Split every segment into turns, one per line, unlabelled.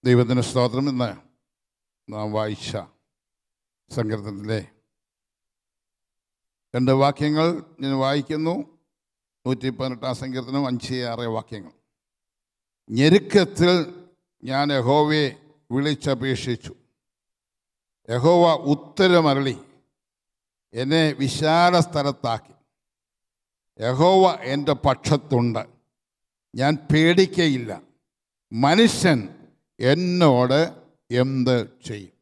ദൈവത്തിന് സ്തോത്രം ഇന്ന് നാം വായിച്ച സങ്കീർത്തനത്തിലെ രണ്ട് വാക്യങ്ങൾ ഞാൻ വായിക്കുന്നു നൂറ്റി പതിനെട്ടാം സങ്കീർത്തനം അഞ്ച് ആറ് വാക്യങ്ങൾ ഞെരുക്കത്തിൽ ഞാൻ യഹോവയെ വിളിച്ചപേക്ഷിച്ചു യഹോവ ഉത്തരമരളി എന്നെ വിശാല സ്ഥലത്താക്കി യഹോവ എൻ്റെ പക്ഷത്തുണ്ട് ഞാൻ പേടിക്കയില്ല മനുഷ്യൻ എന്നോട് എന്ത് ചെയ്യും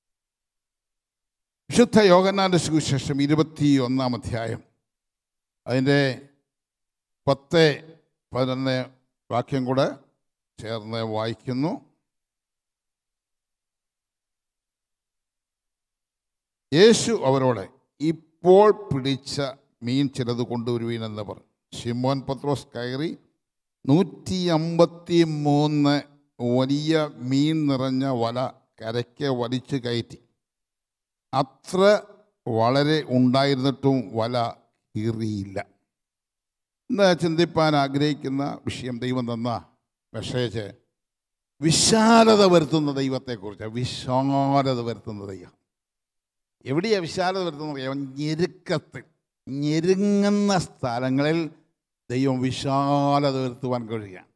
വിശുദ്ധ യോഗനാന്റെ സുവിശേഷം ഇരുപത്തി ഒന്നാം അധ്യായം അതിൻ്റെ പത്ത് പതിനൊന്ന് വാക്യം കൂടെ ചേർന്ന് വായിക്കുന്നു യേശു അവരോട് ഇപ്പോൾ പിടിച്ച മീൻ ചിലത് കൊണ്ടുവരുവീനെന്ന് പറഞ്ഞു ഷിമോൻ പത്രോസ് കയറി നൂറ്റി അമ്പത്തി മൂന്ന് വലിയ മീൻ നിറഞ്ഞ വല കരയ്ക്ക് വലിച്ചു കയറ്റി അത്ര വളരെ ഉണ്ടായിരുന്നിട്ടും വല കീറിയില്ല ഇന്ന് ചിന്തിപ്പാൻ ആഗ്രഹിക്കുന്ന വിഷയം ദൈവം തന്ന മെസ്സേജ് വിശാലത വരുത്തുന്ന ദൈവത്തെക്കുറിച്ച് വിശാലത വരുത്തുന്ന ദൈവം എവിടെയാണ് വിശാലത വരുത്തുന്ന ദൈവം ഞെരുക്കത്തിൽ ഞെരുങ്ങുന്ന സ്ഥലങ്ങളിൽ ദൈവം വിശാലത വരുത്തുവാൻ കഴിയുകയാണ്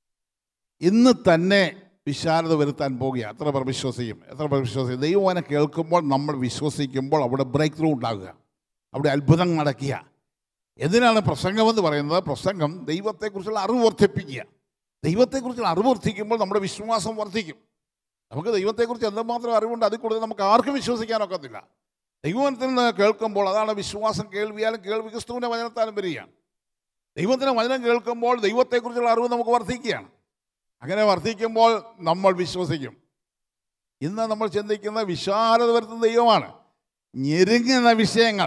ഇന്ന് തന്നെ വിശാലത വരുത്താൻ പോകുക എത്ര പേർ വിശ്വസിക്കും എത്ര പേർ വിശ്വസിക്കും ദൈവം അവനെ കേൾക്കുമ്പോൾ നമ്മൾ വിശ്വസിക്കുമ്പോൾ അവിടെ ബ്രേക്ക് ത്രൂ ഉണ്ടാകുക അവിടെ അത്ഭുതം നടക്കുക എന്തിനാണ് പ്രസംഗമെന്ന് പറയുന്നത് പ്രസംഗം ദൈവത്തെക്കുറിച്ചുള്ള അറിവ് വർദ്ധിപ്പിക്കുക ദൈവത്തെക്കുറിച്ചുള്ള അറിവ് വർദ്ധിക്കുമ്പോൾ നമ്മുടെ വിശ്വാസം വർദ്ധിക്കും നമുക്ക് ദൈവത്തെക്കുറിച്ച് എന്തുമാത്രം അറിവുണ്ട് അതിൽ കൂടുതൽ നമുക്ക് ആർക്കും വിശ്വസിക്കാനൊക്കത്തില്ല ദൈവത്തിൽ നിന്ന് കേൾക്കുമ്പോൾ അതാണ് വിശ്വാസം കേൾവിയാലും കേൾവി ക്രിസ്തുവിൻ്റെ വചനത്താലും വരികയാണ് ദൈവത്തിൻ്റെ വചനം കേൾക്കുമ്പോൾ ദൈവത്തെക്കുറിച്ചുള്ള അറിവ് നമുക്ക് വർദ്ധിക്കുകയാണ് അങ്ങനെ വർദ്ധിക്കുമ്പോൾ നമ്മൾ വിശ്വസിക്കും ഇന്ന് നമ്മൾ ചിന്തിക്കുന്ന വിശാലത വരുത്തുന്ന ദൈവമാണ് ഞെരുങ്ങുന്ന വിഷയങ്ങൾ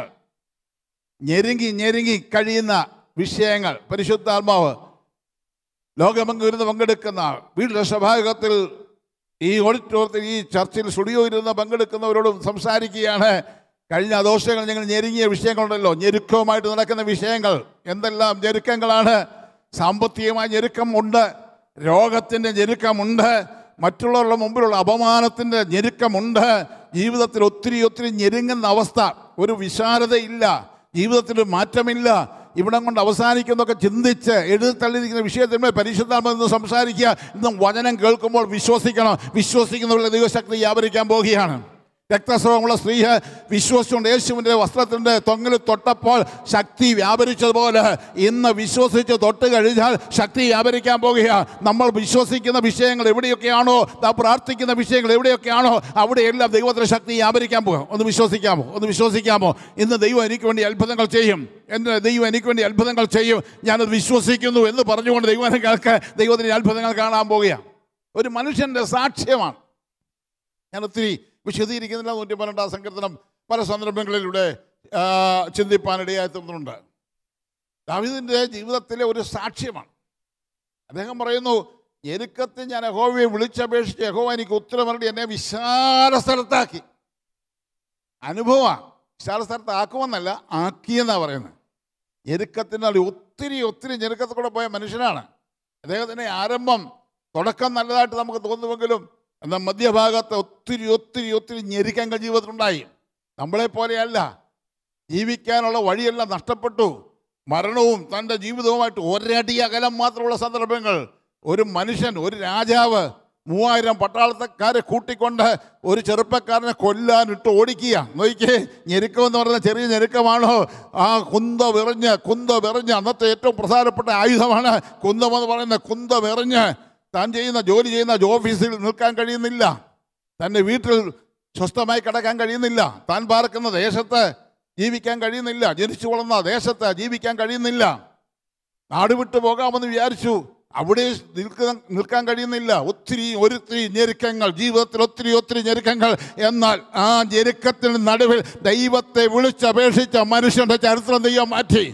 ഞെരുങ്ങി ഞെരുങ്ങി കഴിയുന്ന വിഷയങ്ങൾ പരിശുദ്ധാത്മാവ് ലോകമെങ്ങിരുന്ന് പങ്കെടുക്കുന്ന വീട്ടിലെ സഭാഗത്തിൽ ഈ ഓഡിറ്റോറിയത്തിൽ ഈ ചർച്ചിൽ സ്റ്റുഡിയോ ഇരുന്ന് പങ്കെടുക്കുന്നവരോടും സംസാരിക്കുകയാണ് കഴിഞ്ഞ ദോഷങ്ങൾ ഞങ്ങൾ ഞെരുങ്ങിയ വിഷയങ്ങളുണ്ടല്ലോ ഞെരുക്കവുമായിട്ട് നടക്കുന്ന വിഷയങ്ങൾ എന്തെല്ലാം ഞെരുക്കങ്ങളാണ് സാമ്പത്തികമായ ഞെരുക്കം ഉണ്ട് രോഗത്തിൻ്റെ ഞെരുക്കമുണ്ട് മറ്റുള്ളവരുടെ മുമ്പിലുള്ള അപമാനത്തിൻ്റെ ഞെരുക്കമുണ്ട് ജീവിതത്തിൽ ഒത്തിരി ഒത്തിരി ഞെരുങ്ങുന്ന അവസ്ഥ ഒരു വിശാലതയില്ല ജീവിതത്തിൽ മാറ്റമില്ല ഇവിടം കൊണ്ട് അവസാനിക്കുന്നതൊക്കെ ചിന്തിച്ച് എഴുതി തള്ളിയിരിക്കുന്ന വിഷയത്തിന്മേൽ പരിശുദ്ധാത്മ സംസാരിക്കുക ഇന്നും വചനം കേൾക്കുമ്പോൾ വിശ്വസിക്കണം വിശ്വസിക്കുന്നവരുടെ ദൈവശക്തി വ്യാപരിക്കാൻ പോവുകയാണ് രക്തസ്രവമുള്ള സ്ത്രീ വിശ്വസിച്ചുകൊണ്ട് യേശുവിൻ്റെ വസ്ത്രത്തിൻ്റെ തൊങ്ങിൽ തൊട്ടപ്പോൾ ശക്തി വ്യാപരിച്ചതുപോലെ ഇന്ന് വിശ്വസിച്ച് തൊട്ട് കഴിഞ്ഞാൽ ശക്തി വ്യാപരിക്കാൻ പോകുകയാണ് നമ്മൾ വിശ്വസിക്കുന്ന വിഷയങ്ങൾ എവിടെയൊക്കെയാണോ നാം പ്രാർത്ഥിക്കുന്ന വിഷയങ്ങൾ എവിടെയൊക്കെയാണോ അവിടെയെല്ലാം ദൈവത്തിൻ്റെ ശക്തി വ്യാപരിക്കാൻ പോകും ഒന്ന് വിശ്വസിക്കാമോ ഒന്ന് വിശ്വസിക്കാമോ ഇന്ന് ദൈവം എനിക്ക് വേണ്ടി അത്ഭുതങ്ങൾ ചെയ്യും എൻ്റെ ദൈവം എനിക്ക് വേണ്ടി അത്ഭുതങ്ങൾ ചെയ്യും ഞാനത് വിശ്വസിക്കുന്നു എന്ന് പറഞ്ഞുകൊണ്ട് ദൈവങ്ങൾക്ക് ദൈവത്തിൻ്റെ അത്ഭുതങ്ങൾ കാണാൻ പോകുകയാണ് ഒരു മനുഷ്യൻ്റെ സാക്ഷ്യമാണ് ഞാൻ ഒത്തിരി വിശദീകരിക്കുന്നില്ല നൂറ്റി പന്ത്രണ്ടാം സങ്കീർത്തനം പല സന്ദർഭങ്ങളിലൂടെ ആ, ചിന്തിപ്പാനിടയായി തീർന്നിട്ടുണ്ട് ദാവീദിൻ്റെ ജീവിതത്തിലെ ഒരു സാക്ഷ്യമാണ് അദ്ദേഹം പറയുന്നു എരുക്കത്തിൽ ഞാൻ യഹോവയെ വിളിച്ചപേക്ഷിച്ച് യഹോവ എനിക്ക് ഉത്തരമരടി എന്നെ വിശാല സ്ഥലത്താക്കി അനുഭവമാണ് വിശാല സ്ഥലത്ത് ആക്കുമെന്നല്ല ആക്കിയെന്നാണ് പറയുന്നത് ഞെരുക്കത്തിനാൽ ഒത്തിരി ഒത്തിരി ഞെരുക്കത്തിൽ കൂടെ പോയ മനുഷ്യനാണ് അദ്ദേഹത്തിൻ്റെ ആരംഭം തുടക്കം നല്ലതായിട്ട് നമുക്ക് തോന്നുമെങ്കിലും എന്നാൽ മധ്യഭാഗത്ത് ഒത്തിരി ഒത്തിരി ഒത്തിരി ഞെരുക്കങ്ങൾ ജീവിതത്തിലുണ്ടായി നമ്മളെ പോലെയല്ല ജീവിക്കാനുള്ള വഴിയെല്ലാം നഷ്ടപ്പെട്ടു മരണവും തൻ്റെ ജീവിതവുമായിട്ട് ഒരടി അകലം മാത്രമുള്ള സന്ദർഭങ്ങൾ ഒരു മനുഷ്യൻ ഒരു രാജാവ് മൂവായിരം പട്ടാളത്തക്കാരെ കൂട്ടിക്കൊണ്ട് ഒരു ചെറുപ്പക്കാരനെ കൊല്ലാനിട്ട് ഓടിക്കുക നോക്കിയേ ഞെരുക്കം എന്ന് പറയുന്ന ചെറിയ ഞെരുക്കമാണോ ആ കുന്ത വിറഞ്ഞ് കുന്ത വിറഞ്ഞ് അന്നത്തെ ഏറ്റവും പ്രധാനപ്പെട്ട ആയുധമാണ് കുന്തം എന്ന് പറയുന്ന കുന്ത വിറഞ്ഞ് താൻ ചെയ്യുന്ന ജോലി ചെയ്യുന്ന ഓഫീസിൽ നിൽക്കാൻ കഴിയുന്നില്ല തൻ്റെ വീട്ടിൽ സ്വസ്ഥമായി കിടക്കാൻ കഴിയുന്നില്ല താൻ പാർക്കുന്ന ദേശത്ത് ജീവിക്കാൻ കഴിയുന്നില്ല ജനിച്ചു വളർന്ന ദേശത്ത് ജീവിക്കാൻ കഴിയുന്നില്ല നാട് വിട്ടു പോകാമെന്ന് വിചാരിച്ചു അവിടെ നിൽക്കാൻ നിൽക്കാൻ കഴിയുന്നില്ല ഒത്തിരി ഒത്തിരി ഞെരുക്കങ്ങൾ ജീവിതത്തിൽ ഒത്തിരി ഒത്തിരി ഞെരുക്കങ്ങൾ എന്നാൽ ആ ഞെരുക്കത്തിന് നടുവിൽ ദൈവത്തെ വിളിച്ചപേക്ഷിച്ച മനുഷ്യന്റെ ചരിത്രം ദൈവം മാറ്റി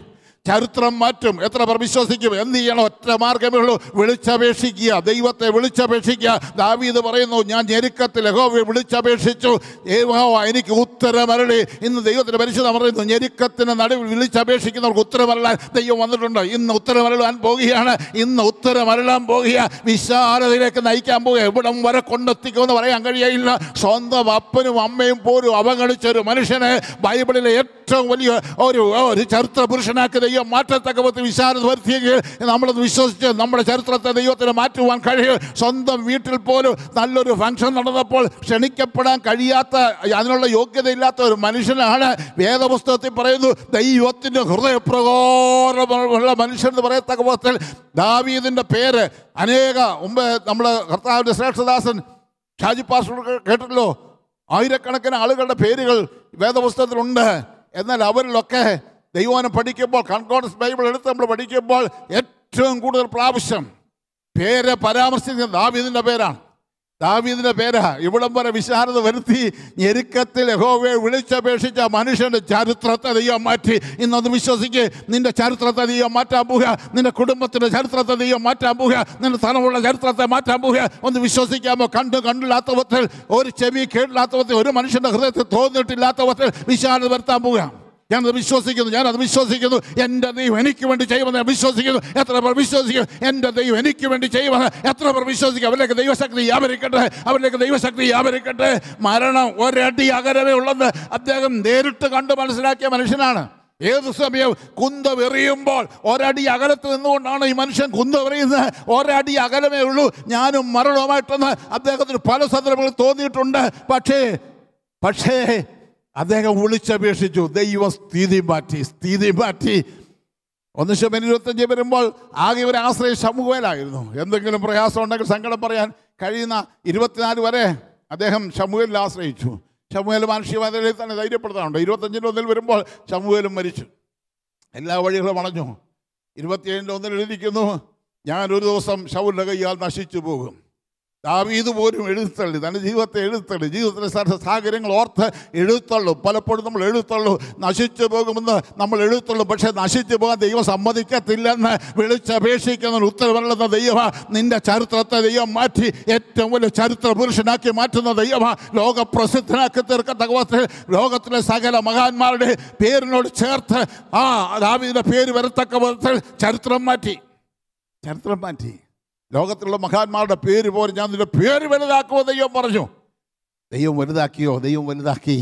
ചരിത്രം മാറ്റും എത്ര പേർ വിശ്വസിക്കും എന്ത് ചെയ്യണം ഒറ്റ മാർഗമേ ഉള്ളൂ വിളിച്ചപേക്ഷിക്കുക ദൈവത്തെ വിളിച്ചപേക്ഷിക്കുക ദാവീദ് പറയുന്നു ഞാൻ ഞെരുക്കത്തിൽ യഹോവയെ വിളിച്ചപേക്ഷിച്ചു യഹോവ എനിക്ക് ഉത്തരമരളി ഇന്ന് ദൈവത്തിന് പരിശുദ്ധ പറയുന്നു ഞെരുക്കത്തിന് നടുവിൽ വിളിച്ചപേക്ഷിക്കുന്നവർക്ക് ഉത്തരമരളാൻ ദൈവം വന്നിട്ടുണ്ട് ഇന്ന് ഉത്തരമരളാൻ പോവുകയാണ് ഇന്ന് ഉത്തരമരളാൻ പോകുക വിശാലതയിലേക്ക് നയിക്കാൻ പോവുക എവിടം വരെ കൊണ്ടെത്തിക്കുമെന്ന് പറയാൻ കഴിയയില്ല സ്വന്തം അപ്പനും അമ്മയും പോലും അവഗണിച്ച ഒരു മനുഷ്യനെ ബൈബിളിലെ ഏറ്റവും വലിയ ഒരു ഒരു ചരിത്ര പുരുഷനാക്കി ദൈവം മാറ്റത്തക്ക വിധത്തിൽ വിശാലത വരുത്തിയെങ്കിൽ നമ്മളത് വിശ്വസിച്ച് നമ്മുടെ ചരിത്രത്തെ ദൈവത്തിന് മാറ്റുവാൻ കഴിയും സ്വന്തം വീട്ടിൽ പോലും നല്ലൊരു ഫംഗ്ഷൻ നടന്നപ്പോൾ ക്ഷണിക്കപ്പെടാൻ കഴിയാത്ത അതിനുള്ള യോഗ്യതയില്ലാത്ത ഒരു മനുഷ്യനാണ് വേദപുസ്തകത്തിൽ പറയുന്നു ദൈവത്തിൻ്റെ ഹൃദയപ്രകാരമുള്ള മനുഷ്യൻ എന്ന് പറയത്തക്ക വിധത്തിൽ ദാവീദിൻ്റെ പേര് അനേക മുമ്പ് നമ്മുടെ കർത്താവിൻ്റെ ശ്രേഷ്ഠദാസൻ ഷാജി പാസ്റ്റർ കേട്ടല്ലോ ആയിരക്കണക്കിന് ആളുകളുടെ പേരുകൾ വേദപുസ്തകത്തിലുണ്ട് എന്നാൽ അവരിലൊക്കെ ദൈവനം പഠിക്കുമ്പോൾ കൺകോഡസ് ബൈബിൾ എടുത്ത് നമ്മൾ പഠിക്കുമ്പോൾ ഏറ്റവും കൂടുതൽ പ്രാവശ്യം പേര് പരാമർശിക്കുന്നത് ദാവീദിൻ്റെ പേരാണ് ദാവീദിന്റെ പേരാ ഇവിടം വരെ വിശാലത വരുത്തി ഞെരുക്കത്തിൽ യഹോവയെ വിളിച്ചപേക്ഷിച്ച മനുഷ്യന്റെ ചരിത്രത്തെ ദൈവം മാറ്റി ഇന്നത് വിശ്വസിക്ക് നിന്റെ ചരിത്രത്തെ ദൈവം മാറ്റാൻ പോവുക നിന്റെ കുടുംബത്തിന്റെ ചരിത്രത്തെ ദൈവം മാറ്റാൻ പോവുക നിന്റെ തലമുള്ള ചരിത്രത്തെ മാറ്റാൻ പോവുക ഒന്ന് വിശ്വസിക്കാമോ കണ്ടു കണ്ടില്ലാത്ത വിധത്തിൽ ഒരു ചെവി കേട്ടില്ലാത്ത വിധത്തിൽ ഒരു മനുഷ്യന്റെ ഹൃദയത്തിൽ തോന്നിയിട്ടില്ലാത്ത വിധത്തിൽ വിശാലത വരുത്താൻ പോവുക ഞാനത് വിശ്വസിക്കുന്നു ഞാനത് വിശ്വസിക്കുന്നു എൻ്റെ ദൈവം എനിക്ക് വേണ്ടി ചെയ്യുമെന്ന് ഞാൻ വിശ്വസിക്കുന്നു എത്ര പേർ വിശ്വസിക്കും എൻ്റെ ദൈവം എനിക്ക് വേണ്ടി ചെയ്യുമെന്ന് എത്ര പേർ വിശ്വസിക്കും അവരിലേക്ക് ദൈവശക്തി വ്യാപരിക്കട്ടെ അവരിലേക്ക് ദൈവശക്തി വ്യാപരിക്കട്ടെ മരണം ഒരടി അകരവേ ഉള്ളത് അദ്ദേഹം നേരിട്ട് കണ്ട് മനസ്സിലാക്കിയ മനുഷ്യനാണ് ഏത് സമയവും കുന്തമെറിയുമ്പോൾ ഒരടി അകലത്ത് നിന്നുകൊണ്ടാണ് ഈ മനുഷ്യൻ കുന്തമെറിയുന്നത് ഒരടി അകലമേ ഉള്ളൂ ഞാനും മരണവുമായിട്ടെന്ന് അദ്ദേഹത്തിന് പല സന്ദർഭങ്ങളിൽ തോന്നിയിട്ടുണ്ട് പക്ഷേ പക്ഷേ അദ്ദേഹം വിളിച്ചപേക്ഷിച്ചു ദൈവ സ്ഥിതി മാറ്റി സ്ഥിതി മാറ്റി ഒന്ന് ശമൻ ഇരുപത്തഞ്ച് വരുമ്പോൾ ആകെ ഒരു ആശ്രയ ശമുവേലായിരുന്നു എന്തെങ്കിലും പ്രയാസം ഉണ്ടെങ്കിൽ സങ്കടം പറയാൻ കഴിയുന്ന ഇരുപത്തിനാല് വരെ അദ്ദേഹം ശമുവേലിൽ ആശ്രയിച്ചു ശമുവേൽ മാനുഷികവാദയിൽ തന്നെ ധൈര്യപ്പെടുത്താറുണ്ട് ഇരുപത്തഞ്ചിൻ്റെ ഒന്നിൽ വരുമ്പോൾ ശമുവേലും മരിച്ചു എല്ലാ വഴികളും അണഞ്ഞു ഇരുപത്തിയേഴിൻ്റെ ഒന്നിൽ എഴുതിക്കുന്നു ഞാൻ ഒരു ദിവസം ശൗലിൻ്റെ കയ്യാൽ നശിച്ചു പോകും ദാവീദ് പോലും എഴുത്തള്ളി തൻ്റെ ജീവിതത്തെ എഴുത്തള്ളി ജീവിതത്തിലെ സ- സാഹചര്യങ്ങൾ ഓർത്ത് എഴുത്തള്ളു പലപ്പോഴും നമ്മൾ എഴുത്തള്ളു നശിച്ചു പോകുമെന്ന് നമ്മൾ എഴുത്തള്ളു പക്ഷേ നശിച്ചു പോകാൻ ദൈവം സമ്മതിക്കത്തില്ലെന്ന് വിളിച്ചപേക്ഷിക്കുന്ന ഉത്തരവല്ലെന്ന ദൈവ നിന്റെ ചരിത്രത്തെ ദൈവം മാറ്റി ഏറ്റവും വലിയ ചരിത്ര പുരുഷനാക്കി മാറ്റുന്ന ദൈവ ലോക പ്രസിദ്ധനാക്കി തീർക്കത്തക്ക വിധത്തിൽ ലോകത്തിലെ സകല മഹാന്മാരുടെ പേരിനോട് ചേർത്ത് ആ ദാവീദിന്റെ പേര് വരത്തക്ക വിധത്തിൽ ചരിത്രം മാറ്റി ചരിത്രം മാറ്റി ലോകത്തിലുള്ള മഹാന്മാരുടെ പേര് പോലെ ഞാൻ നിന്റെ പേര് വലുതാക്കുമോ ദൈവം പറഞ്ഞു ദൈവം വലുതാക്കിയോ ദൈവം വലുതാക്കി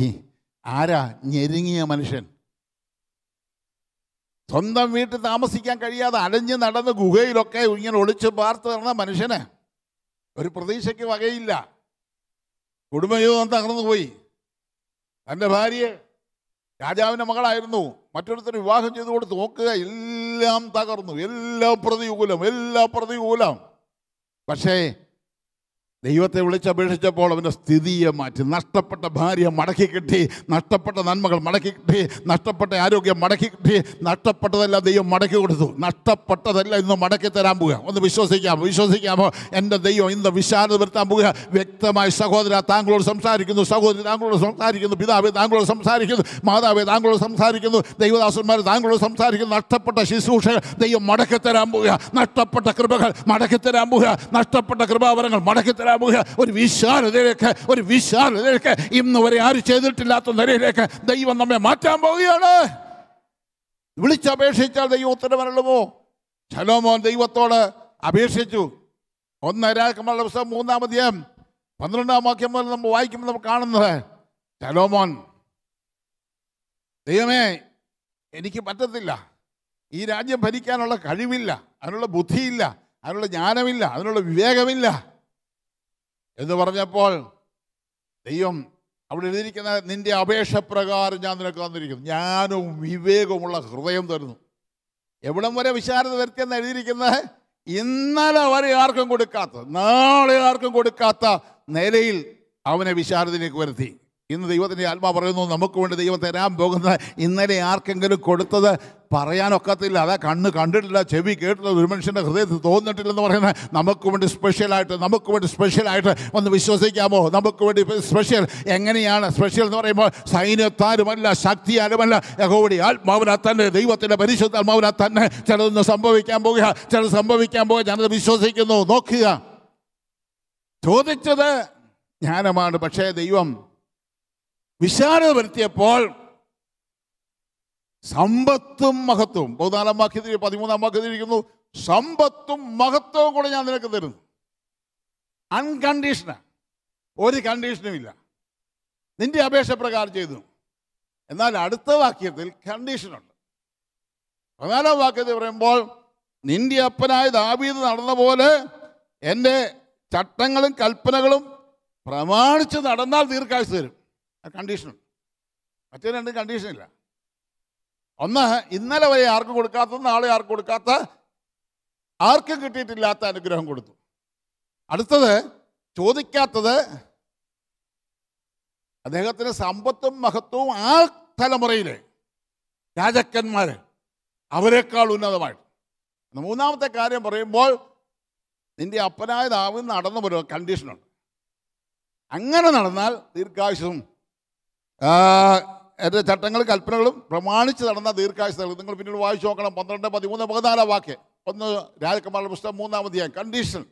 ആരാ ഞെരുങ്ങിയ മനുഷ്യൻ സ്വന്തം വീട്ടിൽ താമസിക്കാൻ കഴിയാതെ അലഞ്ഞ് നടന്ന് ഗുഹയിലൊക്കെ ഇങ്ങനെ ഒളിച്ച് പാർത്ത് നടന്ന മനുഷ്യന് ഒരു പ്രതീക്ഷയ്ക്ക് വകയില്ല കുടുംബജീവിതം തകർന്നു പോയി തൻ്റെ ഭാര്യയെ രാജാവിൻ്റെ മകളായിരുന്നു മറ്റൊരുത്തർ വിവാഹം ചെയ്തു കൊടുത്ത് നോക്കുക എല്ലാം തകർന്നു എല്ലാം പ്രതികൂലം എല്ലാം പ്രതികൂലം പക്ഷേ ദൈവത്തെ വിളിച്ചപേക്ഷിച്ചപ്പോൾ അവൻ്റെ സ്ഥിതിയെ മാറ്റി നഷ്ടപ്പെട്ട ഭാര്യ മടക്കി കിട്ടി നഷ്ടപ്പെട്ട നന്മകൾ മടക്കി കിട്ടി നഷ്ടപ്പെട്ട ആരോഗ്യം മടക്കി കിട്ടി നഷ്ടപ്പെട്ടതെല്ലാം ദൈവം മടക്കി കൊടുത്തു നഷ്ടപ്പെട്ടതെല്ലാം ഇന്ന് മടക്കി തരാൻ പോവുക ഒന്ന് വിശ്വസിക്കാമോ വിശ്വസിക്കാമോ എൻ്റെ ദൈവം ഇന്ന് വിശാലത വരുത്താൻ പോവുക വ്യക്തമായി സഹോദര താങ്കളോട് സംസാരിക്കുന്നു സഹോദരി താങ്കളോട് സംസാരിക്കുന്നു പിതാവ് താങ്കളോട് സംസാരിക്കുന്നു മാതാവ് താങ്കളോട് സംസാരിക്കുന്നു ദൈവദാസന്മാർ താങ്കളോട് സംസാരിക്കുന്നു നഷ്ടപ്പെട്ട ശുശ്രൂഷകൾ ദൈവം മടക്കി തരാൻ പോവുക നഷ്ടപ്പെട്ട കൃപകൾ മടക്കി തരാൻ പോവുക നഷ്ടപ്പെട്ട കൃപാവരങ്ങൾ മടക്കി തരാൻ പോവുക ഒരു വിശാലതയിലേക്ക് ഒരു വിശാലതയിലേക്ക് ഇന്ന് വരെ ആരും ചെയ്തിട്ടില്ലാത്ത നിലയിലേക്ക് ദൈവം നമ്മെ മാറ്റാൻ പോവുകയാണ് വിളിച്ചപേക്ഷിച്ചാൽ ദൈവം ഉത്തരവരുള്ളമോ ശലോമോൻ ദൈവത്തോട് അപേക്ഷിച്ചു ഒന്ന് രാജകുമാരുടെ പുസ്തകം മൂന്നാം അധ്യായം പന്ത്രണ്ടാം വാക്യം മുതൽ നമ്മൾ വായിക്കുമ്പോൾ നമ്മൾ കാണുന്നത് ശലോമോൻ ദൈവമേ എനിക്ക് പറ്റത്തില്ല ഈ രാജ്യം ഭരിക്കാനുള്ള കഴിവില്ല അതിനുള്ള ബുദ്ധിയില്ല അതിനുള്ള ജ്ഞാനമില്ല അതിനുള്ള വിവേകമില്ല എന്ന് പറഞ്ഞപ്പോൾ ദൈവം അവിടെ എഴുതിയിരിക്കുന്ന നിന്റെ അപേക്ഷ പ്രകാരം ഞാൻ നിനക്ക് തന്നിരിക്കുന്നു ജ്ഞാനവും വിവേകവുമുള്ള ഹൃദയം തരുന്നു എവിടം വരെ വിശാലത വരുത്തിയെന്ന് എഴുതിയിരിക്കുന്നത് ഇന്നലെ വരെ ആർക്കും കൊടുക്കാത്ത നാളെ ആർക്കും കൊടുക്കാത്ത നിലയിൽ അവനെ വിശാലതയിലേക്ക് വരുത്തി ഇന്ന് ദൈവത്തിൻ്റെ ആത്മാ പറയുന്നു നമുക്ക് വേണ്ടി ദൈവം തരാൻ പോകുന്ന ഇന്നലെ ആർക്കെങ്കിലും കൊടുത്തത് പറയാനൊക്കത്തില്ല അതാ കണ്ണ് കണ്ടിട്ടില്ല ചെവി കേട്ടില്ല ഒരു മനുഷ്യൻ്റെ ഹൃദയത്തിൽ തോന്നിട്ടില്ലെന്ന് പറയുന്നത് നമുക്ക് വേണ്ടി സ്പെഷ്യലായിട്ട് നമുക്ക് വേണ്ടി സ്പെഷ്യലായിട്ട് ഒന്ന് വിശ്വസിക്കാമോ നമുക്ക് വേണ്ടി സ്പെഷ്യൽ എങ്ങനെയാണ് സ്പെഷ്യൽ എന്ന് പറയുമ്പോൾ സൈന്യത്താരുമല്ല ശക്തിയാലുമല്ല യഹോവയുടെ ആത്മാവിനാ തന്നെ ദൈവത്തിൻ്റെ പരിശുദ്ധ ആത്മാവിനാ തന്നെ ചിലതൊന്ന് സംഭവിക്കാൻ പോകുക ചിലത് സംഭവിക്കാൻ പോകുക ഞാനത് വിശ്വസിക്കുന്നു നോക്കുക ചോദിച്ചത് ജ്ഞാനമാണ് പക്ഷേ ദൈവം വിശാലത വരുത്തിയപ്പോൾ സമ്പത്തും മഹത്വവും പതിനാലാം വാക്യത്തിൽ പതിമൂന്നാം വാക്യത്തിൽ ഇരിക്കുന്നു സമ്പത്തും മഹത്വവും കൂടെ ഞാൻ നിനക്ക് തരുന്നു അൺകണ്ടീഷണൽ ഒരു കണ്ടീഷനും ഇല്ല നിന്റെ അപേക്ഷ പ്രകാരം ചെയ്തു എന്നാൽ അടുത്ത വാക്യത്തിൽ കണ്ടീഷനുണ്ട് പതിനാലാം വാക്യത്തിൽ പറയുമ്പോൾ നിന്റെ അപ്പനായ ദാവീദ് നടന്ന പോലെ എൻ്റെ ചട്ടങ്ങളും കൽപ്പനകളും പ്രമാണിച്ച് നടന്നാൽ ദീർഘായുസ് തരും ആ കണ്ടീഷനുണ്ട് മറ്റേ രണ്ടും കണ്ടീഷനില്ല ഒന്ന് ഇന്നലെ വരെ ആർക്കും കൊടുക്കാത്ത നാളെ ആർക്കും കൊടുക്കാത്ത ആർക്കും കിട്ടിയിട്ടില്ലാത്ത അനുഗ്രഹം കൊടുത്തു അടുത്തത് ചോദിക്കാത്തത് അദ്ദേഹത്തിന് സമ്പത്തും മഹത്വവും ആ തലമുറയിലെ രാജാക്കന്മാർ അവരെക്കാൾ ഉന്നതമായിട്ട് മൂന്നാമത്തെ കാര്യം പറയുമ്പോൾ നിന്റെ അപ്പനായ ദാവിൽ നടന്നു ഒരു കണ്ടീഷനുണ്ട് അങ്ങനെ നടന്നാൽ ദീർഘായുസും ആ, എൻ്റെ ചട്ടങ്ങളും കൽപ്പനകളും പ്രമാണിച്ച് നടന്ന ദീർഘായുസ് നൽകും നിങ്ങൾ പിന്നീട് വായിച്ചു നോക്കണം പന്ത്രണ്ട് പതിമൂന്ന് പതിനാലാം വാക്യം ഒന്ന് രാജകുമാരുടെ പുസ്തകം മൂന്നാമതിയായി കണ്ടീഷൻ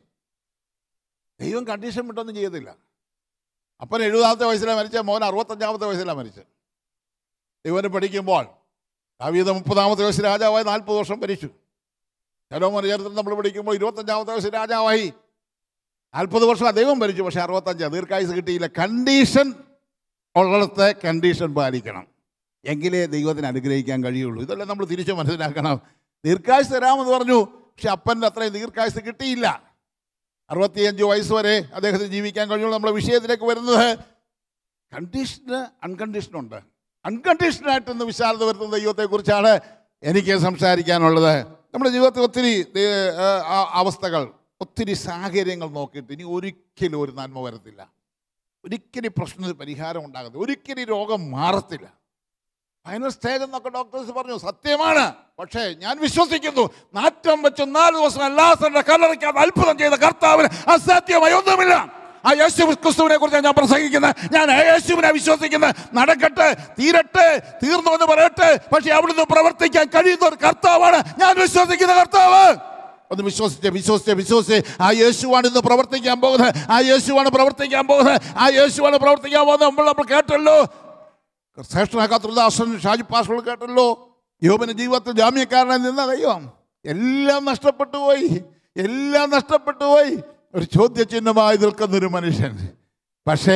ദൈവം കണ്ടീഷൻ വിട്ടൊന്നും ചെയ്യത്തില്ല അപ്പൻ എഴുപതാമത്തെ വയസ്സിലാണ് മരിച്ച മോൻ അറുപത്തഞ്ചാമത്തെ വയസ്സിലാണ് മരിച്ചത് ദൈവനെ പഠിക്കുമ്പോൾ ദാവീദ് മുപ്പതാമത്തെ വയസ്സിൽ രാജാവായി നാൽപ്പത് വർഷം ഭരിച്ചു ശലോമോൻ ചരിത്രം നമ്മൾ പഠിക്കുമ്പോൾ ഇരുപത്തഞ്ചാമത്തെ വയസ്സിൽ രാജാവായി നാൽപ്പത് വർഷം അദ്ദേഹം ഭരിച്ചു പക്ഷേ അറുപത്തഞ്ച് ദീർഘായുസ് കിട്ടിയില്ല കണ്ടീഷൻ ഉള്ളിടത്ത് കണ്ടീഷൻ പാലിക്കണം എങ്കിലേ ദൈവത്തിന് അനുഗ്രഹിക്കാൻ കഴിയുള്ളൂ ഇതെല്ലാം നമ്മൾ തിരിച്ച് മനസ്സിലാക്കണം ദീർഘായുസ് തരാമെന്ന് പറഞ്ഞു പക്ഷെ അപ്പൻ്റെ അത്രയും ദീർഘായുസ് കിട്ടിയില്ല അറുപത്തിയഞ്ച് വയസ്സ് വരെ അദ്ദേഹത്തിന് ജീവിക്കാൻ കഴിയുള്ളൂ നമ്മുടെ വിഷയത്തിലേക്ക് വരുന്നത് കണ്ടീഷന് അൺകണ്ടീഷനുണ്ട് അൺകണ്ടീഷനായിട്ടൊന്ന് വിശാലത വരുത്തുന്ന ദൈവത്തെക്കുറിച്ചാണ് എനിക്ക് സംസാരിക്കാനുള്ളത് നമ്മുടെ ജീവിതത്തിൽ ഒത്തിരി ദേ- ആ, ആ, അവസ്ഥകൾ ഒത്തിരി സാഹചര്യങ്ങൾ നോക്കിയിട്ട് ഇനി ഒരിക്കലും ഒരു നന്മ വരത്തില്ല ഒരിക്കലും പ്രശ്നത്തിന് പരിഹാരം ഉണ്ടാകത്തില്ല ഒരിക്കലും ഈ രോഗം മാറത്തില്ല ഫൈനൽ സ്റ്റേജ് എന്നൊക്കെ ഡോക്ടേഴ്സ് പറഞ്ഞു സത്യമാണ് പക്ഷേ ഞാൻ വിശ്വസിക്കുന്നു നാറ്റം വെച്ച് നാല് ദിവസം എല്ലാസരുടെ കല്ലറിക്കാതെ അത്ഭുതം ചെയ്ത കർത്താവിന് അസാധ്യമായി ഒന്നുമില്ല ആ യേശു ക്രിസ്തുവിനെ കുറിച്ച് ഞാൻ പ്രസംഗിക്കുന്നത് ഞാൻ ആ യേശുവിനെ വിശ്വസിക്കുന്നത് നടക്കട്ടെ തീരട്ടെ തീർന്നു എന്ന് പറയട്ടെ പക്ഷെ അവിടുന്ന് പ്രവർത്തിക്കാൻ കഴിയുന്ന ഒരു കർത്താവാണ് ഞാൻ വിശ്വസിക്കുന്ന കർത്താവ് ഒന്ന് വിശ്വസിച്ച് വിശ്വസിച്ച് വിശ്വസിച്ച് ആ യേശുവാണ് ഇന്ന് പ്രവർത്തിക്കാൻ പോകുന്നത് ആ യേശുവാണ് പ്രവർത്തിക്കാൻ പോകുന്നത് ആ യേശുവാണ് പ്രവർത്തിക്കാൻ പോകുന്നത് നമ്മൾ നമ്മൾ കേട്ടല്ലോ ശ്രേഷ്ഠ കത്രുദാസൻ ഷാജി പാസ്കൾ കേട്ടല്ലോ യോബിന്റെ ജീവിതത്തിൽ ജാമ്യക്കാരനായി നിന്ന ദൈവം എല്ലാം നഷ്ടപ്പെട്ടു പോയി എല്ലാം നഷ്ടപ്പെട്ടു പോയി ഒരു ചോദ്യചിഹ്നമായി നിൽക്കുന്ന ഒരു മനുഷ്യൻ പക്ഷേ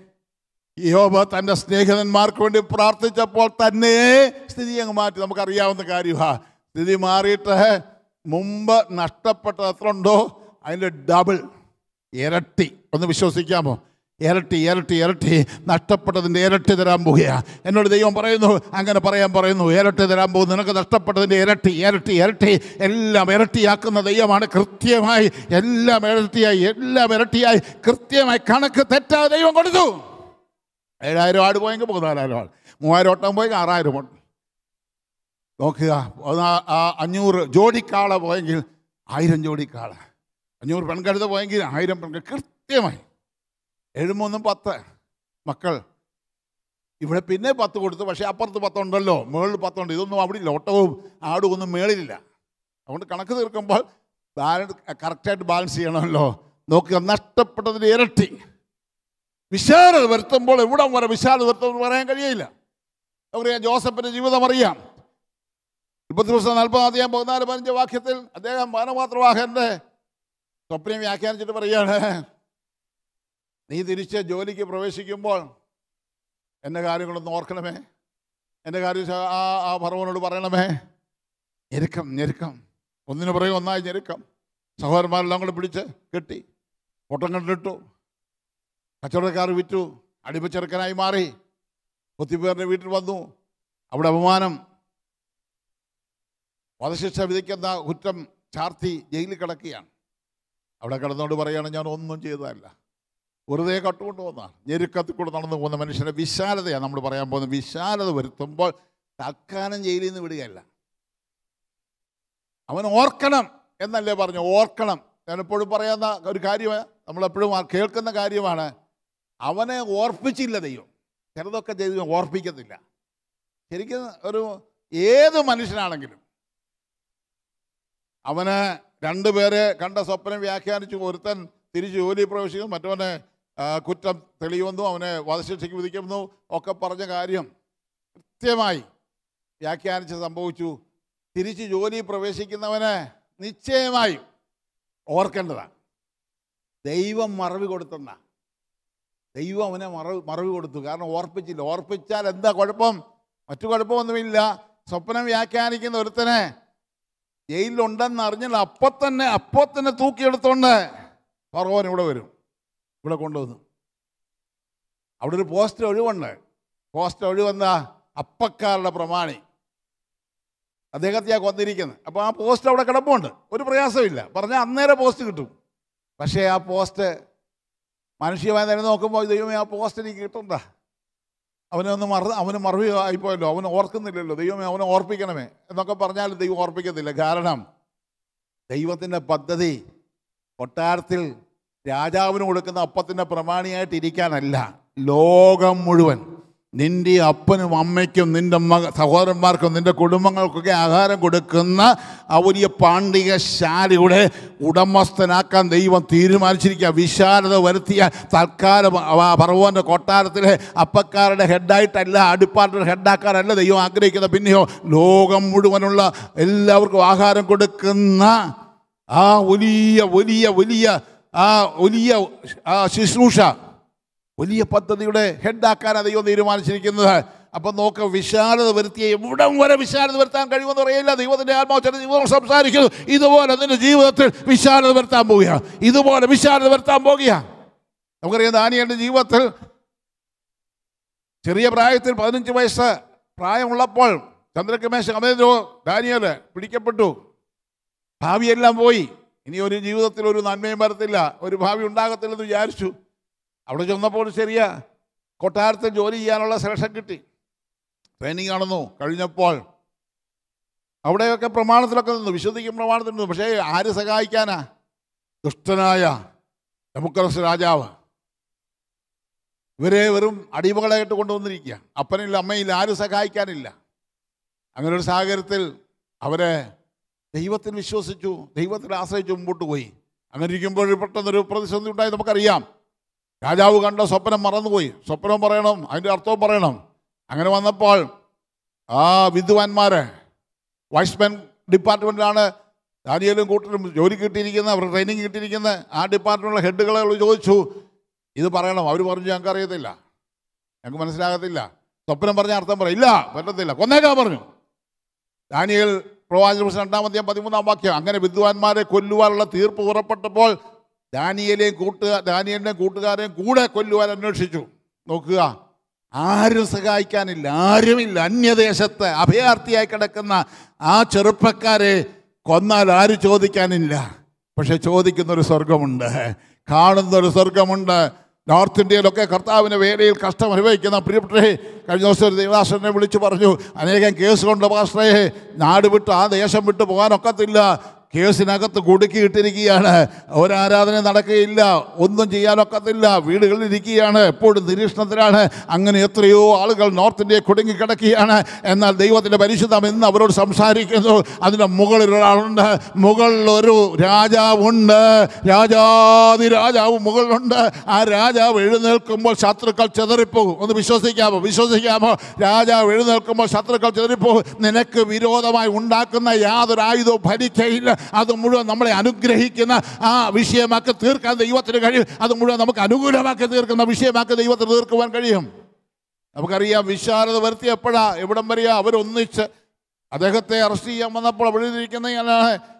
യോബ് തൻ്റെ സ്നേഹിതന്മാർക്ക് വേണ്ടി പ്രാർത്ഥിച്ചപ്പോൾ തന്നെ സ്ഥിതി അങ്ങ് മാറ്റി നമുക്കറിയാവുന്ന കാര്യമാണ് സ്ഥിതി മാറിയിട്ട് മുമ്പ് നഷ്ടപ്പെട്ടത് എത്ര ഉണ്ടോ അതിൻ്റെ ഡബിൾ ഇരട്ടി ഒന്ന് വിശ്വസിക്കാമോ ഇരട്ടി ഇരട്ടി ഇരട്ടി നഷ്ടപ്പെട്ടതിൻ്റെ ഇരട്ടി തരാൻ പോകുക എന്നോട് ദൈവം പറയുന്നു അങ്ങനെ പറയാൻ പറയുന്നു ഇരട്ടി തരാൻ പോകുന്നു നിനക്ക് നഷ്ടപ്പെട്ടതിൻ്റെ ഇരട്ടി ഇരട്ടി ഇരട്ടി എല്ലാം ഇരട്ടിയാക്കുന്ന ദൈവമാണ് കൃത്യമായി എല്ലാം ഇരട്ടിയായി എല്ലാം ഇരട്ടിയായി കൃത്യമായി കണക്ക് തെറ്റാതെ ദൈവം കൊടുത്തു ഏഴായിരം ആട് പോയെങ്കിൽ പതിനാലായിരം ആട് മൂവായിരം ഓട്ടം പോയെങ്കിൽ ആറായിരം ഓട്ടം നോക്കുക പതിനാ- ആ അഞ്ഞൂറ് ജോഡിക്കാള പോയെങ്കിൽ ആയിരം ജോഡിക്കാള അഞ്ഞൂറ് പെൺകഴുത പോയെങ്കിൽ ആയിരം പെൺകൾ കൃത്യമായി എഴുമൂന്നും പത്ത് മക്കൾ ഇവിടെ പിന്നെ പത്ത് കൊടുത്തു പക്ഷേ അപ്പുറത്ത് പത്തുണ്ടല്ലോ മുകളിൽ പത്തുണ്ട് ഇതൊന്നും അവിടെ ഇല്ല ഒട്ടവും ആടും ഒന്നും മേളിലില്ല അതുകൊണ്ട് കണക്ക് തീർക്കുമ്പോൾ ബാലൻസ് കറക്റ്റായിട്ട് ബാലൻസ് ചെയ്യണമല്ലോ നോക്കുക നഷ്ടപ്പെട്ടതിന് ഇരട്ടി വിശാലത വരുത്തുമ്പോൾ എവിടം വരെ വിശാലത വരുത്തുമ്പോൾ പറയാൻ കഴിയില്ല നമുക്കറിയാം ജോസഫിൻ്റെ ജീവിതം അറിയാം മുപ്പത്തി ദിവസം നാൽപ്പതാം പതിനാല് പതിനഞ്ച് വാക്യത്തിൽ അദ്ദേഹം മാനപാത്രവാഹൻ്റെ സ്വപ്നം വ്യാഖ്യാനിച്ചിട്ട് പറയാണ് നീ തിരിച്ച് ജോലിക്ക് പ്രവേശിക്കുമ്പോൾ എൻ്റെ കാര്യങ്ങളൊന്ന് ഓർക്കണമേ എൻ്റെ കാര്യം ശ- ആ ആ ഭർവനോട് പറയണമേ ഞെരുക്കം ഞെരുക്കം ഒന്നിനു പറയും ഒന്നായി ഞെരുക്കം സഹോദരന്മാരെല്ലാം കൂടെ പിടിച്ച് കെട്ടി ഓട്ടം കണ്ടിട്ടു കച്ചവടക്കാർ വിറ്റു അടിമച്ചെറുക്കനായി മാറി ഒത്തിപ്പേരുടെ വീട്ടിൽ വന്നു അവിടെ അപമാനം വധശിക്ഷ വിധിക്കുന്ന കുറ്റം ചാർത്തി ജയിലിൽ കിടക്കുകയാണ് അവിടെ കിടന്നുകൊണ്ട് പറയുകയാണ് ഞാൻ ഒന്നും ചെയ്തതല്ല വെറുതെ കട്ടുകൊണ്ട് പോകുന്നതാണ് ഞെരുക്കത്തിൽ കൂടെ നടന്നു പോകുന്ന മനുഷ്യനെ വിശാലതയാണ് നമ്മൾ പറയാൻ പോകുന്നത് വിശാലത വരുത്തുമ്പോൾ തൽക്കാലം ജയിലിൽ നിന്ന് വിടുകയല്ല അവൻ ഓർക്കണം എന്നല്ലേ പറഞ്ഞു ഓർക്കണം ഞാൻ എപ്പോഴും പറയുന്ന ഒരു കാര്യമാണ് നമ്മളെപ്പോഴും ആ കേൾക്കുന്ന കാര്യമാണ് അവനെ ഓർപ്പിച്ചില്ല ദൈവം ചിലതൊക്കെ ദൈവം ഓർപ്പിക്കത്തില്ല ശരിക്കും ഒരു ഏത് മനുഷ്യനാണെങ്കിലും അവന് രണ്ടുപേരെ കണ്ട സ്വപ്നം വ്യാഖ്യാനിച്ചു ഒരുത്തൻ തിരിച്ച് ജോലി പ്രവേശിക്കുന്നു മറ്റവനെ ആ, കുറ്റം തെളിയുമെന്നും അവനെ വധശിക്ഷയ്ക്ക് വിധിക്കുമെന്നും ഒക്കെ പറഞ്ഞ കാര്യം കൃത്യമായി വ്യാഖ്യാനിച്ച് സംഭവിച്ചു തിരിച്ച് ജോലി പ്രവേശിക്കുന്നവന് നിശ്ചയമായും ഓർക്കേണ്ടതാണ് ദൈവം മറവി കൊടുത്തെന്ന ദൈവം അവനെ മറവ് മറവി കൊടുത്തു കാരണം ഓർപ്പിച്ചില്ല ഓർപ്പിച്ചാൽ എന്താ കുഴപ്പം മറ്റു കുഴപ്പമൊന്നുമില്ല സ്വപ്നം വ്യാഖ്യാനിക്കുന്ന ഒരുത്തനെ ജയിലിലുണ്ടെന്ന് അറിഞ്ഞാൽ അപ്പം തന്നെ അപ്പോൾ തന്നെ തൂക്കിയെടുത്തോണ്ട് ഫറവോൻ ഇവിടെ വരും ഇവിടെ കൊണ്ടുവന്നു അവിടെ ഒരു പോസ്റ്റ് ഒഴിവുണ്ട് പോസ്റ്റ് ഒഴിവെന്ന അപ്പക്കാരുടെ പ്രമാണി അദ്ദേഹത്തെയാ കൊന്നിരിക്കുന്നത് അപ്പോൾ ആ പോസ്റ്റ് അവിടെ കിടപ്പുണ്ട് ഒരു പ്രയാസമില്ല പറഞ്ഞാൽ അന്നേരം പോസ്റ്റ് കിട്ടും പക്ഷേ ആ പോസ്റ്റ് മനുഷ്യമായി തന്നെ നോക്കുമ്പോൾ ദൈവമേ ആ പോസ്റ്റ് എനിക്ക് കിട്ടണ്ട അവനെ ഒന്ന് മറ അവന് മറവി ആയിപ്പോയല്ലോ അവൻ ഓർക്കുന്നില്ലല്ലോ ദൈവമേ അവനെ ഓർപ്പിക്കണമേ എന്നൊക്കെ പറഞ്ഞാൽ ദൈവം ഓർപ്പിക്കത്തില്ല കാരണം ദൈവത്തിൻ്റെ പദ്ധതി കൊട്ടാരത്തിൽ രാജാവിന് കൊടുക്കുന്ന അപ്പത്തിൻ്റെ പ്രമാണിയായിട്ട് ഇരിക്കാനല്ല ലോകം മുഴുവൻ നിന്റെ അപ്പനും അമ്മയ്ക്കും നിന്റെ മക സഹോദരന്മാർക്കും നിന്റെ കുടുംബങ്ങൾക്കൊക്കെ ആഹാരം കൊടുക്കുന്ന ആ വലിയ പാണ്ഡികശാലയുടെ ഉടമസ്ഥനാക്കാൻ ദൈവം തീരുമാനിച്ചിരിക്കുക വിശാലത വരുത്തിയ തൽക്കാലം പറവോൻ്റെ കൊട്ടാരത്തിലെ അപ്പക്കാരുടെ ഹെഡായിട്ടല്ല ഡിപ്പാർട്ട്മെൻറ്റ് ഹെഡാക്കാനല്ല ദൈവം ആഗ്രഹിക്കുന്നത് പിന്നെയോ ലോകം മുഴുവനുള്ള എല്ലാവർക്കും ആഹാരം കൊടുക്കുന്ന ആ വലിയ വലിയ വലിയ ആ വലിയ ആ ശുശ്രൂഷ വലിയ പദ്ധതിയുടെ ഹെഡാക്കാനാണ് ദൈവം തീരുമാനിച്ചിരിക്കുന്നത് അപ്പം നോക്ക വിശാലത വരുത്തിയ എവിടം വരെ വിശാലത വരുത്താൻ കഴിയുമെന്ന് പറയില്ല ദൈവത്തിൻ്റെ ആത്മാവ് ചില ദൈവം സംസാരിക്കുന്നു ഇതുപോലെ നിന്റെ ജീവിതത്തിൽ വിശാലത വരുത്താൻ പോവുക ഇതുപോലെ വിശാലത വരുത്താൻ പോകുക നമുക്കറിയാം ദാനിയൻ്റെ ജീവിതത്തിൽ ചെറിയ പ്രായത്തിൽ പതിനഞ്ച് വയസ്സ് പ്രായമുള്ളപ്പോൾ ചന്ദ്രകമേശ അമേന്ദ്രോ ദാനിയല് പിടിക്കപ്പെട്ടു ഭാവിയെല്ലാം പോയി ഇനി ഒരു ജീവിതത്തിൽ ഒരു നന്മയും വരത്തില്ല ഒരു ഭാവി ഉണ്ടാകത്തില്ലെന്ന് വിചാരിച്ചു അവിടെ ചെന്നപ്പോൾ ശരിയാ കൊട്ടാരത്തിൽ ജോലി ചെയ്യാനുള്ള സെലക്ഷൻ കിട്ടി ട്രെയിനിങ് ആണെന്നു കഴിഞ്ഞപ്പോൾ അവിടെയൊക്കെ പ്രമാണത്തിലൊക്കെ നിന്നു വിശുദ്ധിക്കും പ്രമാണത്തിൽ നിന്നു പക്ഷേ ആര് സഹായിക്കാനാ ദുഷ്ടനായ ഡെമോക്രസ് രാജാവ് ഇവരെ വെറും അടിമകളായിട്ട് കൊണ്ടുവന്നിരിക്കുക അപ്പനില്ല അമ്മയില്ല ആരും സഹായിക്കാനില്ല അങ്ങനെ ഒരു സാഹചര്യത്തിൽ അവരെ ദൈവത്തിൽ വിശ്വസിച്ചു ദൈവത്തിൽ ആശ്രയിച്ച് മുമ്പോട്ട് പോയി അങ്ങനെ ഇരിക്കുമ്പോൾ പെട്ടെന്നൊരു പ്രതിസന്ധി ഉണ്ടായി നമുക്കറിയാം രാജാവ് കണ്ട സ്വപ്നം മറന്നുപോയി സ്വപ്നം പറയണം അതിൻ്റെ അർത്ഥവും പറയണം അങ്ങനെ വന്നപ്പോൾ ആ വിദ്വാൻമാര് വൈസ്മാൻ ഡിപ്പാർട്ട്മെൻറ്റിലാണ് ദാനിയലും കൂട്ടരും ജോലി കിട്ടിയിരിക്കുന്ന അവർ ട്രെയിനിങ് കിട്ടിയിരിക്കുന്ന ആ ഡിപ്പാർട്ട്മെൻറ്റിലുള്ള ഹെഡുകളെ ചോദിച്ചു ഇത് പറയണം അവർ പറഞ്ഞു ഞങ്ങൾക്ക് അറിയത്തില്ല ഞങ്ങൾക്ക് മനസ്സിലാകത്തില്ല സ്വപ്നം പറഞ്ഞ അർത്ഥം പറയും ഇല്ല പറ്റത്തില്ല കൊന്നേക്കാൻ പറഞ്ഞു ദാനിയൽ പ്രവാചക പുസ്തകം രണ്ടാമത്തെയും പതിമൂന്നാം വാക്യം അങ്ങനെ വിദ്വാൻമാരെ കൊല്ലുവാനുള്ള തീർപ്പ് പുറപ്പെട്ടപ്പോൾ ദാനിയലെയും കൂട്ടുകാ ദാനിയലിനെയും കൂട്ടുകാരെയും കൂടെ കൊല്ലുവാൻ അന്വേഷിച്ചു നോക്കുക ആരും സഹായിക്കാനില്ല ആരുമില്ല അന്യദേശത്ത് അഭയാർത്ഥിയായി കിടക്കുന്ന ആ ചെറുപ്പക്കാരെ കൊന്നാൽ ആരും ചോദിക്കാനില്ല പക്ഷെ ചോദിക്കുന്നൊരു സ്വർഗമുണ്ട് കാണുന്നൊരു സ്വർഗമുണ്ട് നോർത്ത് ഇന്ത്യയിലൊക്കെ കർത്താവിൻ്റെ വേലയിൽ കഷ്ടം അനുഭവിക്കുന്ന പ്രിയപ്പെട്ടേ കഴിഞ്ഞ ദിവസം ഒരു ദേവദാസനെ വിളിച്ചു പറഞ്ഞു അനേകം കേസ് കൊണ്ട് പാസ്റ്ററേ നാട് വിട്ട് ആ ദേശം വിട്ട് പോകാനൊക്കത്തില്ല കേസിനകത്ത് കുടുക്കിയിട്ടിരിക്കുകയാണ് ഒരാരാധന നടക്കുകയില്ല ഒന്നും ചെയ്യാനൊക്കത്തില്ല വീടുകളിൽ ഇരിക്കുകയാണ് എപ്പോഴും നിരീക്ഷണത്തിലാണ് അങ്ങനെ എത്രയോ ആളുകൾ നോർത്ത് ഇന്ത്യയിൽ കുടുങ്ങിക്കിടക്കുകയാണ് എന്നാൽ ദൈവത്തിൻ്റെ പരിശുദ്ധം ഇന്ന് അവരോട് സംസാരിക്കുന്നു അതിൻ്റെ മുകളിൽ ഒരാളുണ്ട് മുകളിൽ ഒരു രാജാവുണ്ട് രാജാതി രാജാവ് മുകളിലുണ്ട് ആ രാജാവ് എഴുന്നേൽക്കുമ്പോൾ ശത്രുക്കൾ ചെതറിപ്പോകും ഒന്ന് വിശ്വസിക്കാമോ വിശ്വസിക്കാമോ രാജാവ് എഴുന്നേൽക്കുമ്പോൾ ശത്രുക്കൾ ചെതറിപ്പോകും നിനക്ക് വിരോധമായി ഉണ്ടാക്കുന്ന യാതൊരു ആയുധവും ഭരിക്കയില്ല അത് മുഴുവൻ നമ്മളെ അനുഗ്രഹിക്കുന്ന ആ വിഷയമാക്കി തീർക്കാൻ ദൈവത്തിന് കഴിയും അത് മുഴുവൻ നമുക്ക് അനുകൂലമാക്കി തീർക്കുന്ന വിഷയമാക്കി ദൈവത്തിന് തീർക്കുവാൻ കഴിയും നമുക്കറിയാം വിശാലത വരുത്തി എപ്പോഴാ എവിടം വരെയാ അവരൊന്നിച്ച് അദ്ദേഹത്തെ അറസ്റ്റ് ചെയ്യാൻ വന്നപ്പോൾ അവിടെ ഇരിക്കുന്ന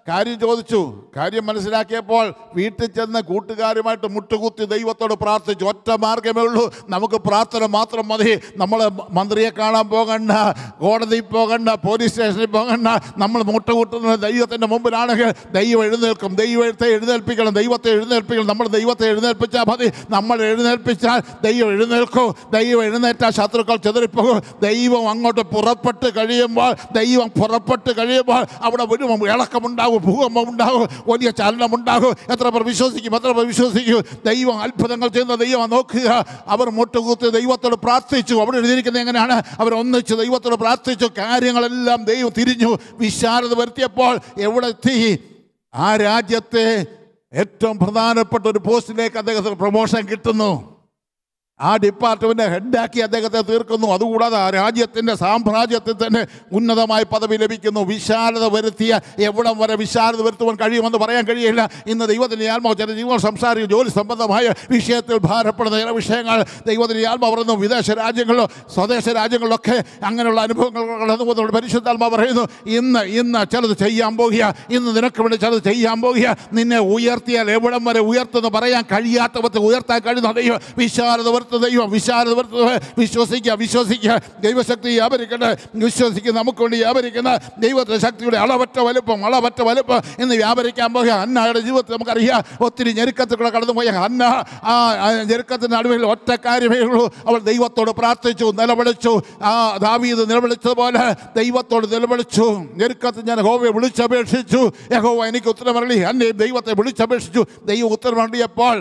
കാര്യം ചോദിച്ചു കാര്യം മനസ്സിലാക്കിയപ്പോൾ വീട്ടിൽ ചെന്ന് കൂട്ടുകാരുമായിട്ട് മുട്ടുകുത്തി ദൈവത്തോട് പ്രാർത്ഥിച്ചു ഒറ്റ മാർഗമേ ഉള്ളൂ നമുക്ക് പ്രാർത്ഥന മാത്രം മതി നമ്മൾ മന്ത്രിയെ കാണാൻ പോകണ്ട കോടതിയിൽ പോകണ്ട പോലീസ് സ്റ്റേഷനിൽ പോകണ്ട നമ്മൾ മുട്ടുകുട്ടുന്നത് ദൈവത്തിൻ്റെ മുമ്പിലാണെങ്കിൽ ദൈവം എഴുന്നേൽക്കും ദൈവത്തെ എഴുന്നേൽപ്പിക്കണം ദൈവത്തെ എഴുന്നേൽപ്പിക്കണം നമ്മൾ ദൈവത്തെ എഴുന്നേൽപ്പിച്ചാൽ മതി നമ്മൾ എഴുന്നേൽപ്പിച്ചാൽ ദൈവം എഴുന്നേൽക്കും ദൈവം എഴുന്നേറ്റാൽ ശത്രുക്കൾ ചെതറിപ്പോകും ദൈവം അങ്ങോട്ട് പുറപ്പെട്ട് കഴിയുമ്പോൾ ദൈവം പുറപ്പെട്ട് കഴിയുമ്പോൾ അവിടെ ഒരു ഇളക്കമുണ്ടാകും ഭൂകമ്പം ഉണ്ടാകും വലിയ ചലനമുണ്ടാകും എത്ര പേർ വിശ്വസിക്കും എത്ര പേർ വിശ്വസിക്കും ദൈവം അത്ഭുതങ്ങൾ ചെയ്യുന്ന ദൈവം നോക്കുക അവർ മുട്ടുകുത്തി ദൈവത്തോട് പ്രാർത്ഥിച്ചു അവിടെ എഴുതിയിരിക്കുന്നത് എങ്ങനെയാണ് അവർ ഒന്നിച്ച് ദൈവത്തോട് പ്രാർത്ഥിച്ചു കാര്യങ്ങളെല്ലാം ദൈവം തിരിഞ്ഞു വിശാലത വരുത്തിയപ്പോൾ എവിടെ എത്തി ആ രാജ്യത്തെ ഏറ്റവും പ്രധാനപ്പെട്ട ഒരു പോസ്റ്റിലേക്ക് അദ്ദേഹത്തിന് പ്രൊമോഷൻ കിട്ടുന്നു ആ ഡിപ്പാർട്ട്മെന്റ് ഹെഡാക്കി അദ്ദേഹത്തെ തീർക്കുന്നു അതുകൂടാതെ ആ രാജ്യത്തിൻ്റെ സാമ്രാജ്യത്തിൽ തന്നെ ഉന്നതമായ പദവി ലഭിക്കുന്നു വിശാലത വരുത്തിയ എവിടം വരെ വിശാലത വരുത്തുവാൻ കഴിയുമെന്ന് പറയാൻ കഴിയില്ല ഇന്ന് ദൈവത്തിൻ്റെ ആത്മാവ് ചില ജീവൻ സംസാരിക്കും ജോലി സംബന്ധമായ വിഷയത്തിൽ ഭാരപ്പെടുന്ന ചില വിഷയങ്ങൾ ദൈവത്തിൻ്റെ ആത്മാവ് പറയുന്നു വിദേശ രാജ്യങ്ങളിലോ സ്വദേശ രാജ്യങ്ങളിലൊക്കെ അങ്ങനെയുള്ള അനുഭവങ്ങൾ കടന്നു പോകുന്നുണ്ട് പരിശുദ്ധാത്മാവ് പറയുന്നു ഇന്ന് ഇന്ന് ചിലത് ചെയ്യാൻ പോകുക ഇന്ന് നിനക്ക് വേണ്ടി ചിലത് ചെയ്യാൻ പോകുക നിന്നെ ഉയർത്തിയാൽ എവിടം വരെ ഉയർത്തുന്നു പറയാൻ കഴിയാത്ത വിധത്തിൽ ഉയർത്താൻ കഴിയുന്ന ദൈവം വിശാലത വരുത്തുന്ന ദൈവം വിശാലത വരുത്തുന്ന വിശ്വസിക്കുക വിശ്വസിക്കുക ദൈവശക്തി വ്യാപരിക്കട്ടെ വിശ്വസിക്കുക നമുക്ക് വേണ്ടി വ്യാപരിക്കുന്ന ദൈവത്തിൻ്റെ ശക്തിയുടെ അളവറ്റ വലുപ്പം അളവറ്റ വലുപ്പം എന്ന് വ്യാപരിക്കാൻ പോകുക അന്നയുടെ ജീവിതത്തിൽ നമുക്കറിയാം ഒത്തിരി ഞെരുക്കത്തിലൂടെ കടന്നുപോയ അന്ന ആ ആ ഞെരുക്കത്തിൻ്റെ നടുവിൽ ഒറ്റ കാര്യമേ ഉള്ളൂ അവൾ ദൈവത്തോട് പ്രാർത്ഥിച്ചു നിലവിളിച്ചു ആ ദാവീത് നിലവിളിച്ചതുപോലെ ദൈവത്തോട് നിലവിളിച്ചു ഞെരുക്കത്തിൽ ഞാൻ ഹോവയെ വിളിച്ചപേക്ഷിച്ചു യഹോവ എനിക്ക് ഉത്തരമരളി എന്നെ ദൈവത്തെ വിളിച്ചപേക്ഷിച്ചു ദൈവം ഉത്തരമരളിയപ്പോൾ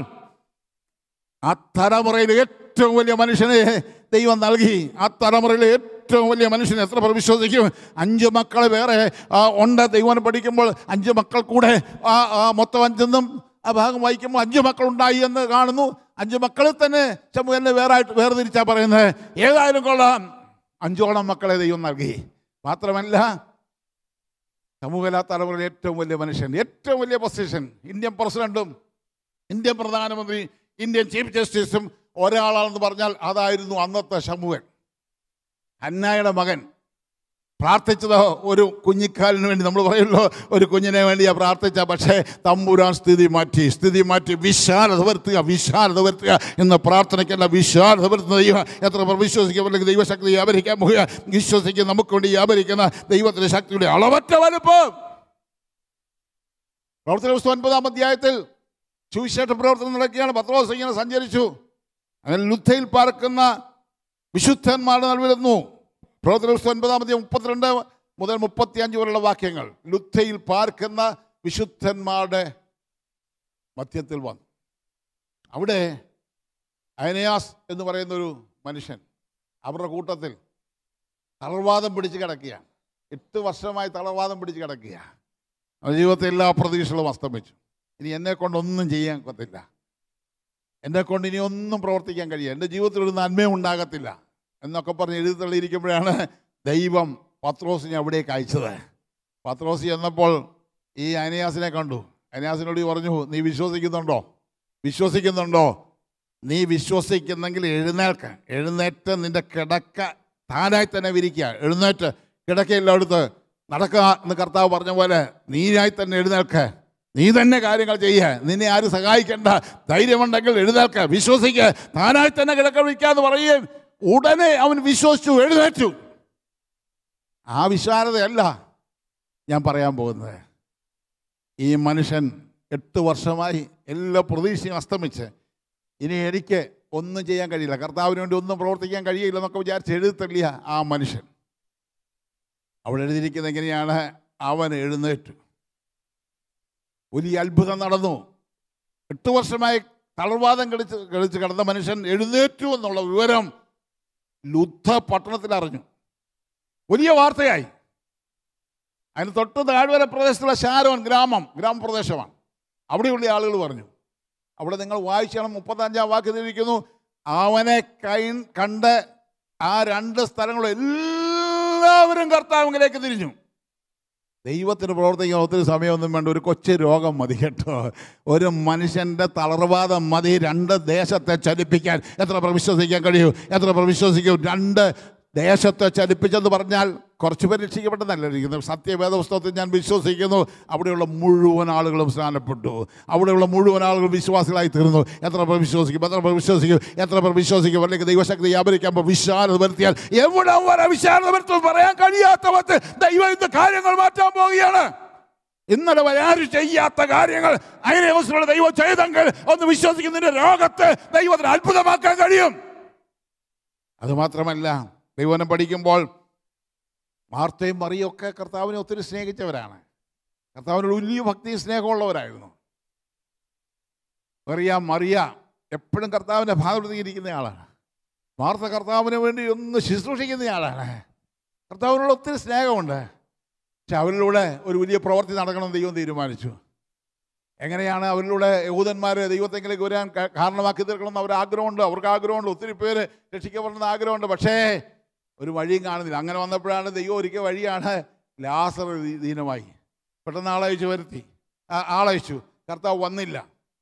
ആ തലമുറയിൽ ഏറ്റവും വലിയ മനുഷ്യനെ ദൈവം നൽകി ആ തലമുറയിലെ ഏറ്റവും വലിയ മനുഷ്യനെ എത്ര പേർ വിശ്വസിക്കും അഞ്ച് മക്കൾ വേറെ ആ, ഉണ്ട് ദൈവം പഠിക്കുമ്പോൾ അഞ്ച് മക്കൾ കൂടെ ആ ആ മൊത്തം അഞ്ചെന്നും ആ ഭാഗം വായിക്കുമ്പോൾ അഞ്ച് മക്കൾ ഉണ്ടായി എന്ന് കാണുന്നു അഞ്ച് മക്കളിൽ തന്നെ ചമുവിനെ വേറെ ആയിട്ട് വേർതിരിച്ചാ പറയുന്നത് ഏതായാലും കൊള്ളാം അഞ്ചോളം മക്കളെ ദൈവം നൽകി മാത്രമല്ല സമൂഹല തലമുറയിലെ ഏറ്റവും വലിയ മനുഷ്യൻ ഏറ്റവും വലിയ പൊസിഷൻ ഇന്ത്യൻ പ്രസിഡന്റും ഇന്ത്യൻ പ്രധാനമന്ത്രി ഇന്ത്യൻ ചീഫ് ജസ്റ്റിസും ഒരാളാണെന്ന് പറഞ്ഞാൽ അതായിരുന്നു അന്നത്തെ ശമുവൻ ഹന്നായുടെ മകൻ പ്രാർത്ഥിച്ചത് ഒരു കുഞ്ഞിക്കാലിന് വേണ്ടി നമ്മൾ പറയുമല്ലോ ഒരു കുഞ്ഞിനെ വേണ്ടിയാ പ്രാർത്ഥിച്ച പക്ഷേ തമ്പുരാൻ സ്ഥിതി മാറ്റി സ്ഥിതി മാറ്റി വിശാലത വരുത്തുക വിശാലത വരുത്തുക എന്ന പ്രാർത്ഥനയ്ക്കല്ല വിശാലത വരുത്തുന്ന ദൈവം എത്ര പേർ വിശ്വസിക്കും അല്ലെങ്കിൽ ദൈവശക്തി വ്യാപരിക്കാൻ പോകുക വിശ്വസിക്കും നമുക്ക് വേണ്ടി വ്യാപരിക്കുന്ന ദൈവത്തിൻ്റെ ശക്തിയുടെ അളവറ്റ വലുപ്പം പ്രവർത്തന പുസ്തകം ഒൻപതാം അധ്യായത്തിൽ സുവിശേഷ പ്രവർത്തനം നടക്കുകയാണ് പത്രോസ് ഇങ്ങനെ സഞ്ചരിച്ചു അങ്ങനെ ലുദ്ധയിൽ പാർക്കുന്ന വിശുദ്ധന്മാരുടെ നൽകുന്നു പ്രവർത്തന പുസ്തകം ഒൻപതാം അധ്യായം മുപ്പത്തിരണ്ട് മുതൽ മുപ്പത്തിയഞ്ച് വരെയുള്ള വാക്യങ്ങൾ ലുദ്ധയിൽ പാർക്കുന്ന വിശുദ്ധന്മാരുടെ മധ്യത്തിൽ വന്നു അവിടെ അയനയാസ് എന്ന് പറയുന്ന ഒരു മനുഷ്യൻ അവരുടെ കൂട്ടത്തിൽ തളർവാദം പിടിച്ച് കിടക്കുകയാണ് എട്ട് വർഷമായി തളർവാദം പിടിച്ച് കിടക്കുക അവരുടെ ജീവിതത്തിൽ എല്ലാ പ്രതീക്ഷകളും അസ്തമിച്ചു ഇനി എന്നെ കൊണ്ടൊന്നും ചെയ്യാൻ ഒക്കത്തില്ല എന്നെ കൊണ്ട് ഇനി ഒന്നും പ്രവർത്തിക്കാൻ കഴിയില്ല എൻ്റെ ജീവിതത്തിൽ ഒരു നന്മയും ഉണ്ടാകത്തില്ല എന്നൊക്കെ പറഞ്ഞ് എഴുതി തള്ളിയിരിക്കുമ്പോഴാണ് ദൈവം പത്രോസിനെ അവിടേക്ക് അയച്ചത് പത്രോസ് ചെന്നപ്പോൾ ഈ അനയാസിനെ കണ്ടു അനയാസിനോട് പറഞ്ഞു നീ വിശ്വസിക്കുന്നുണ്ടോ വിശ്വസിക്കുന്നുണ്ടോ നീ വിശ്വസിക്കുന്നെങ്കിൽ എഴുന്നേൽക്ക് എഴുന്നേറ്റ് നിന്റെ കിടക്ക താനായി തന്നെ വിരിക്കുക എഴുന്നേറ്റ് കിടക്കയെല്ലാം എടുത്ത് നടക്കുക എന്ന് കർത്താവ് പറഞ്ഞ പോലെ നീയായി തന്നെ എഴുന്നേൽക്ക് നീ തന്നെ കാര്യങ്ങൾ ചെയ്യ നിന്നെ ആരും സഹായിക്കേണ്ട ധൈര്യമുണ്ടെങ്കിൽ എഴുന്നേൽക്ക വിശ്വസിക്കുക താനായി തന്നെ കിടക്ക വിളിക്കാന്ന് പറയുകയും ഉടനെ അവൻ വിശ്വസിച്ചു എഴുന്നേറ്റു ആ വിശാലതയല്ല ഞാൻ പറയാൻ പോകുന്നത് ഈ മനുഷ്യൻ എട്ട് വർഷമായി എല്ലാ പ്രതീക്ഷയും അസ്തമിച്ച് ഇനി എനിക്ക് ഒന്നും ചെയ്യാൻ കഴിയില്ല കർത്താവിന് വേണ്ടി ഒന്നും പ്രവർത്തിക്കാൻ കഴിയില്ല എന്നൊക്കെ വിചാരിച്ച് എഴുതി തള്ളിയ ആ മനുഷ്യൻ അവിടെ എഴുതിയിരിക്കുന്നത് എങ്ങനെയാണ് അവൻ എഴുന്നേറ്റു വലിയ അത്ഭുതം നടന്നു എട്ട് വർഷമായി തളർവാദം കളിച്ച് കളിച്ച് കിടന്ന മനുഷ്യൻ എഴുന്നേറ്റു എന്നുള്ള വിവരം ലുദ്ധ പട്ടണത്തിൽ അറിഞ്ഞു വലിയ വാർത്തയായി അതിന് തൊട്ട് താഴ്വര പ്രദേശത്തുള്ള ഷാരോൻ ഗ്രാമം ഗ്രാമപ്രദേശമാണ് അവിടെയുള്ള ആളുകൾ പറഞ്ഞു അവിടെ നിങ്ങൾ വായിച്ചാണ് മുപ്പത്തഞ്ചാം വാക്യത്തിൽ ഇരിക്കുന്നു അവനെ കൈ കണ്ട് ആ രണ്ട് സ്ഥലങ്ങളും എല്ലാവരും കർത്താവിലേക്ക് തിരിഞ്ഞു ദൈവത്തിന് പ്രവർത്തിക്കാൻ ഒത്തിരി സമയമൊന്നും വേണ്ട ഒരു കൊച്ചു രോഗം മതി കേട്ടോ ഒരു മനുഷ്യൻ്റെ തളർവാദം മതി രണ്ട് ദേശത്തെ ചലിപ്പിക്കാൻ എത്ര പേർ വിശ്വസിക്കാൻ കഴിയൂ എത്ര പേർ വിശ്വസിക്കും രണ്ട് ദേശത്തെ ചലിപ്പിച്ചെന്ന് പറഞ്ഞാൽ കുറച്ച് പേര് രക്ഷിക്കപ്പെട്ടെന്നല്ല ഇരിക്കുന്നത് സത്യവേദ പുസ്തകത്തിൽ ഞാൻ വിശ്വസിക്കുന്നു അവിടെയുള്ള മുഴുവൻ ആളുകളും സ്നാനപ്പെട്ടു അവിടെയുള്ള മുഴുവൻ ആളുകളും വിശ്വാസികളായി തീർന്നു എത്ര പേർ വിശ്വസിക്കും എത്ര പേർ വിശ്വസിക്കും എത്ര പേർ വിശ്വസിക്കും അല്ലെങ്കിൽ ദൈവശക്തി വ്യാപരിക്കുമ്പോൾ വിശാലത വരുത്തിയാൽ എവിടെ വരെ വിശാലത വരുത്തും പറയാൻ കഴിയാത്ത മറ്റ് ദൈവം ഇന്ന് കാര്യങ്ങൾ മാറ്റാൻ പോവുകയാണ് ഇന്നലെ വരെ ആരും ചെയ്യാത്ത കാര്യങ്ങൾ അതിനെ ദൈവം ചെയ്തെങ്കിൽ ഒന്ന് വിശ്വസിക്കുന്നതിന്റെ രോഗത്തെ ദൈവത്തിന് അത്ഭുതമാക്കാൻ കഴിയും അത് മാത്രമല്ല ദൈവനം പഠിക്കുമ്പോൾ മാർത്തയും മറിയും ഒക്കെ കർത്താവിനെ ഒത്തിരി സ്നേഹിച്ചവരാണ് കർത്താവിനോട് വലിയ ഭക്തി സ്നേഹമുള്ളവരായിരുന്നു മറിയ മറിയ എപ്പോഴും കർത്താവിൻ്റെ ഭാഗത്തുനിന്നിരിക്കുന്ന ആളാണ് മാർത്ത കർത്താവിന് വേണ്ടി ഒന്ന് ശുശ്രൂഷിക്കുന്ന ആളാണ് കർത്താവിനോട് ഒത്തിരി സ്നേഹമുണ്ട് പക്ഷെ അവരിലൂടെ ഒരു വലിയ പ്രവൃത്തി നടക്കണം ദൈവം തീരുമാനിച്ചു എങ്ങനെയാണ് അവരിലൂടെ യഹൂദന്മാർ ദൈവത്തെങ്കിലേക്ക് വരാൻ ക- കാരണമാക്കി തീർക്കണമെന്ന് അവർ ആഗ്രഹമുണ്ട് അവർക്ക് ആഗ്രഹമുണ്ട് ഒത്തിരി പേര് രക്ഷിക്കപ്പെടണമെന്ന് ആഗ്രഹമുണ്ട് പക്ഷേ ഒരു വഴിയും കാണുന്നില്ല അങ്ങനെ വന്നപ്പോഴാണ് ദൈവം ഒരിക്കൽ വഴിയാണ് ലാസർ ദീ- ദീനമായി പെട്ടെന്ന് ആളയച്ചു വരുത്തി ആ- ആളയച്ചു കർത്താവ് വന്നില്ല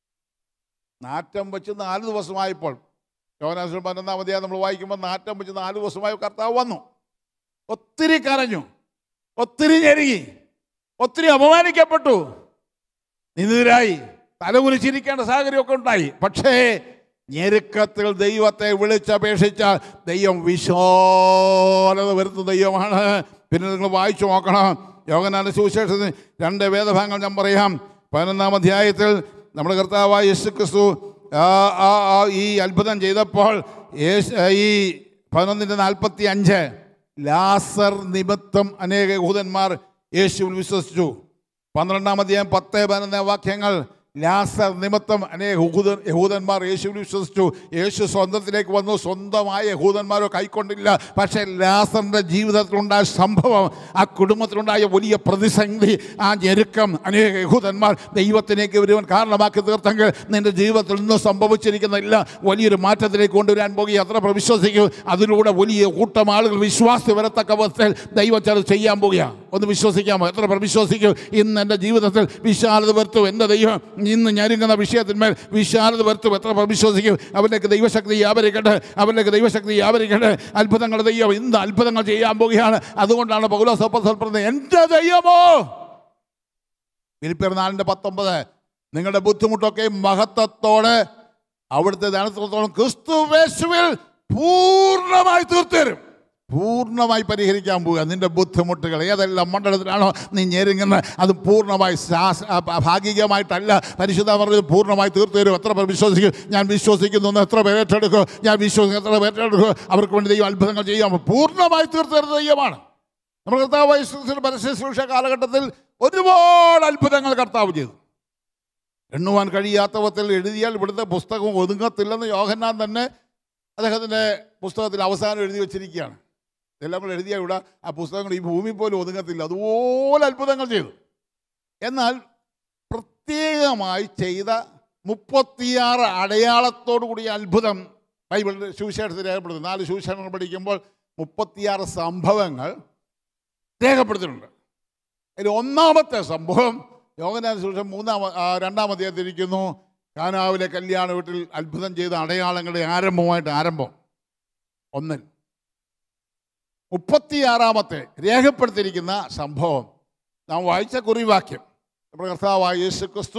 നാറ്റം വെച്ച് നാല് ദിവസമായപ്പോൾ യോനാശ്വരം പതിനൊന്നാം അധ്യായം നമ്മൾ വായിക്കുമ്പോൾ നാറ്റം വെച്ച് നാല് ദിവസമായി കർത്താവ് വന്നു ഒത്തിരി കരഞ്ഞു ഒത്തിരി ഞെരുങ്ങി ഒത്തിരി അപമാനിക്കപ്പെട്ടു നിന്നിരായി തലകുലിച്ചിരിക്കേണ്ട സാഹചര്യമൊക്കെ ഉണ്ടായി പക്ഷേ ഞെരുക്കത്തിൽ ദൈവത്തെ വിളിച്ചപേക്ഷിച്ച ദൈവം വിശാലത വരുത്തുന്ന ദൈവമാണ് പിന്നെ നിങ്ങൾ വായിച്ചു നോക്കണം യോഗനാന സുവിശേഷത്തിന് രണ്ട് വേദഭാഗങ്ങൾ ഞാൻ പറയാം പതിനൊന്നാം അധ്യായത്തിൽ നമ്മുടെ കർത്താവായ യേശു ക്രിസ്തു ആ ആ ആ ഈ അത്ഭുതം ചെയ്തപ്പോൾ യേശു ഈ പതിനൊന്നിൻ്റെ നാൽപ്പത്തി അഞ്ച് ലാസർ നിമിത്തം അനേക യഹൂദന്മാർ യേശുവിൽ വിശ്വസിച്ചു പന്ത്രണ്ടാം അധ്യായം പത്ത് പതിനൊന്ന് വാക്യങ്ങൾ ലാസർ നിമിത്തം അനേക യഹൂദ യഹൂദന്മാർ യേശുവിൽ വിശ്വസിച്ചു യേശു സ്വന്തത്തിലേക്ക് വന്നു സ്വന്തമായ യഹൂദന്മാരോ കൈക്കൊണ്ടില്ല പക്ഷേ ലാസറിൻ്റെ ജീവിതത്തിലുണ്ടായ സംഭവം ആ കുടുംബത്തിലുണ്ടായ വലിയ പ്രതിസന്ധി ആ ഞെരുക്കം അനേക യഹൂദന്മാർ ദൈവത്തിലേക്ക് വരുവാൻ കാരണമാക്കി തീർത്തെങ്കിൽ നിന്റെ ജീവിതത്തിൽ നിന്ന് സംഭവിച്ചിരിക്കുന്ന എല്ലാ വലിയൊരു മാറ്റത്തിലേക്ക് കൊണ്ടുവരാൻ പോകുക അത്ര പേർ വിശ്വസിക്കൂ അതിലൂടെ വലിയ കൂട്ടം ആളുകൾ വിശ്വാസി വരത്തക്ക വിധത്തിൽ ദൈവം ചിലത് ചെയ്യാൻ പോകുക ഒന്ന് വിശ്വസിക്കാമോ എത്ര പേർ വിശ്വസിക്കൂ ഇന്ന് എൻ്റെ ജീവിതത്തിൽ വിശാലത വരുത്തും എൻ്റെ ദൈവം ഇന്ന് ഞെരുങ്ങുന്ന വിഷയത്തിന്മേൽ വിശാലത വരുത്തും എത്ര പേർ വിശ്വസിക്കും അവരിലേക്ക് ദൈവശക്തി വ്യാപരിക്കട്ടെ അവരിലേക്ക് ദൈവശക്തി വ്യാപരിക്കട്ടെ അത്ഭുതങ്ങളുടെ ദൈവം ഇന്ന് അത്ഭുതങ്ങൾ ചെയ്യാൻ പോകുകയാണ് അതുകൊണ്ടാണ് പൗലോസപ്പസൽ പറഞ്ഞത് എൻ്റെ ദൈവമോ ഫിലിപ്പിയർ പത്തൊമ്പത് നിങ്ങളുടെ ബുദ്ധിമുട്ടൊക്കെ മഹത്വത്തോടെ അവിടുത്തെ ധനത്തോളം ക്രിസ്തുവേശുവിൽ പൂർണ്ണമായി തീർത്തുതരും പൂർണ്ണമായി പരിഹരിക്കാൻ പോവുക നിന്റെ ബുദ്ധിമുട്ടുകൾ ഏതെല്ലാം മണ്ഡലത്തിലാണോ നീ ഞെരുങ്ങുന്നത് അത് പൂർണ്ണമായി ശാസ് ആ, ആ, ഭാഗികമായിട്ടല്ല പരിശുദ്ധ പറഞ്ഞത് പൂർണ്ണമായി തീർത്തു തരും എത്ര പേർ വിശ്വസിക്കും ഞാൻ വിശ്വസിക്കുന്നു എന്ന് എത്ര പേർ ഏറ്റെടുക്കുക ഞാൻ വിശ്വസിക്കുന്നു എത്ര പേർ ഏറ്റെടുക്കുക അവർക്ക് വേണ്ടി ദൈവം അത്ഭുതങ്ങൾ ചെയ്യാം പൂർണ്ണമായി തീർത്തു തരുന്ന ദൈവമാണ് നമ്മുടെ കർത്താവ് യേശുക്രിസ്തുവിന്റെ പരസ്യ ശുശ്രൂഷ കാലഘട്ടത്തിൽ ഒരുപാട് അത്ഭുതങ്ങൾ കർത്താവ് ചെയ്തു എണ്ണുവാൻ കഴിയാത്ത വിധത്തിൽ എഴുതിയാൽ ഇവിടുത്തെ പുസ്തകം ഒതുങ്ങത്തില്ലെന്ന് യോഹന്നാൻ തന്നെ അദ്ദേഹത്തിൻ്റെ പുസ്തകത്തിൽ അവസാനം എഴുതി വച്ചിരിക്കുകയാണ് ഇതെല്ലാം കൂടെ എഴുതിയ ഇവിടെ ആ പുസ്തകങ്ങൾ ഈ ഭൂമി പോലും ഒതുങ്ങത്തില്ല അതുപോലെ അത്ഭുതങ്ങൾ ചെയ്തു എന്നാൽ പ്രത്യേകമായി ചെയ്ത മുപ്പത്തിയാറ് അടയാളത്തോടു കൂടിയ അത്ഭുതം ബൈബിളിൽ സുവിശേഷത്തിൽ രേഖപ്പെടുത്തുന്നു നാല് സുവിശേഷങ്ങൾ പഠിക്കുമ്പോൾ മുപ്പത്തിയാറ് സംഭവങ്ങൾ രേഖപ്പെടുത്തിയിട്ടുണ്ട് അതിൽ ഒന്നാമത്തെ സംഭവം യോഗനാഥ സുവിശേഷം മൂന്നാം ആ, രണ്ടാം അധ്യായത്തിരിക്കുന്നു കാനാവിലെ കല്യാണ വീട്ടിൽ അത്ഭുതം ചെയ്ത അടയാളങ്ങളുടെ ആരംഭമായിട്ട് ആരംഭം ഒന്നിൽ മുപ്പത്തിയാറാമത്തെ രേഖപ്പെടുത്തിയിരിക്കുന്ന സംഭവം നാം വായിച്ച കുറിവാക്യം നമ്മുടെ കർത്താവായ യേശു ക്രിസ്തു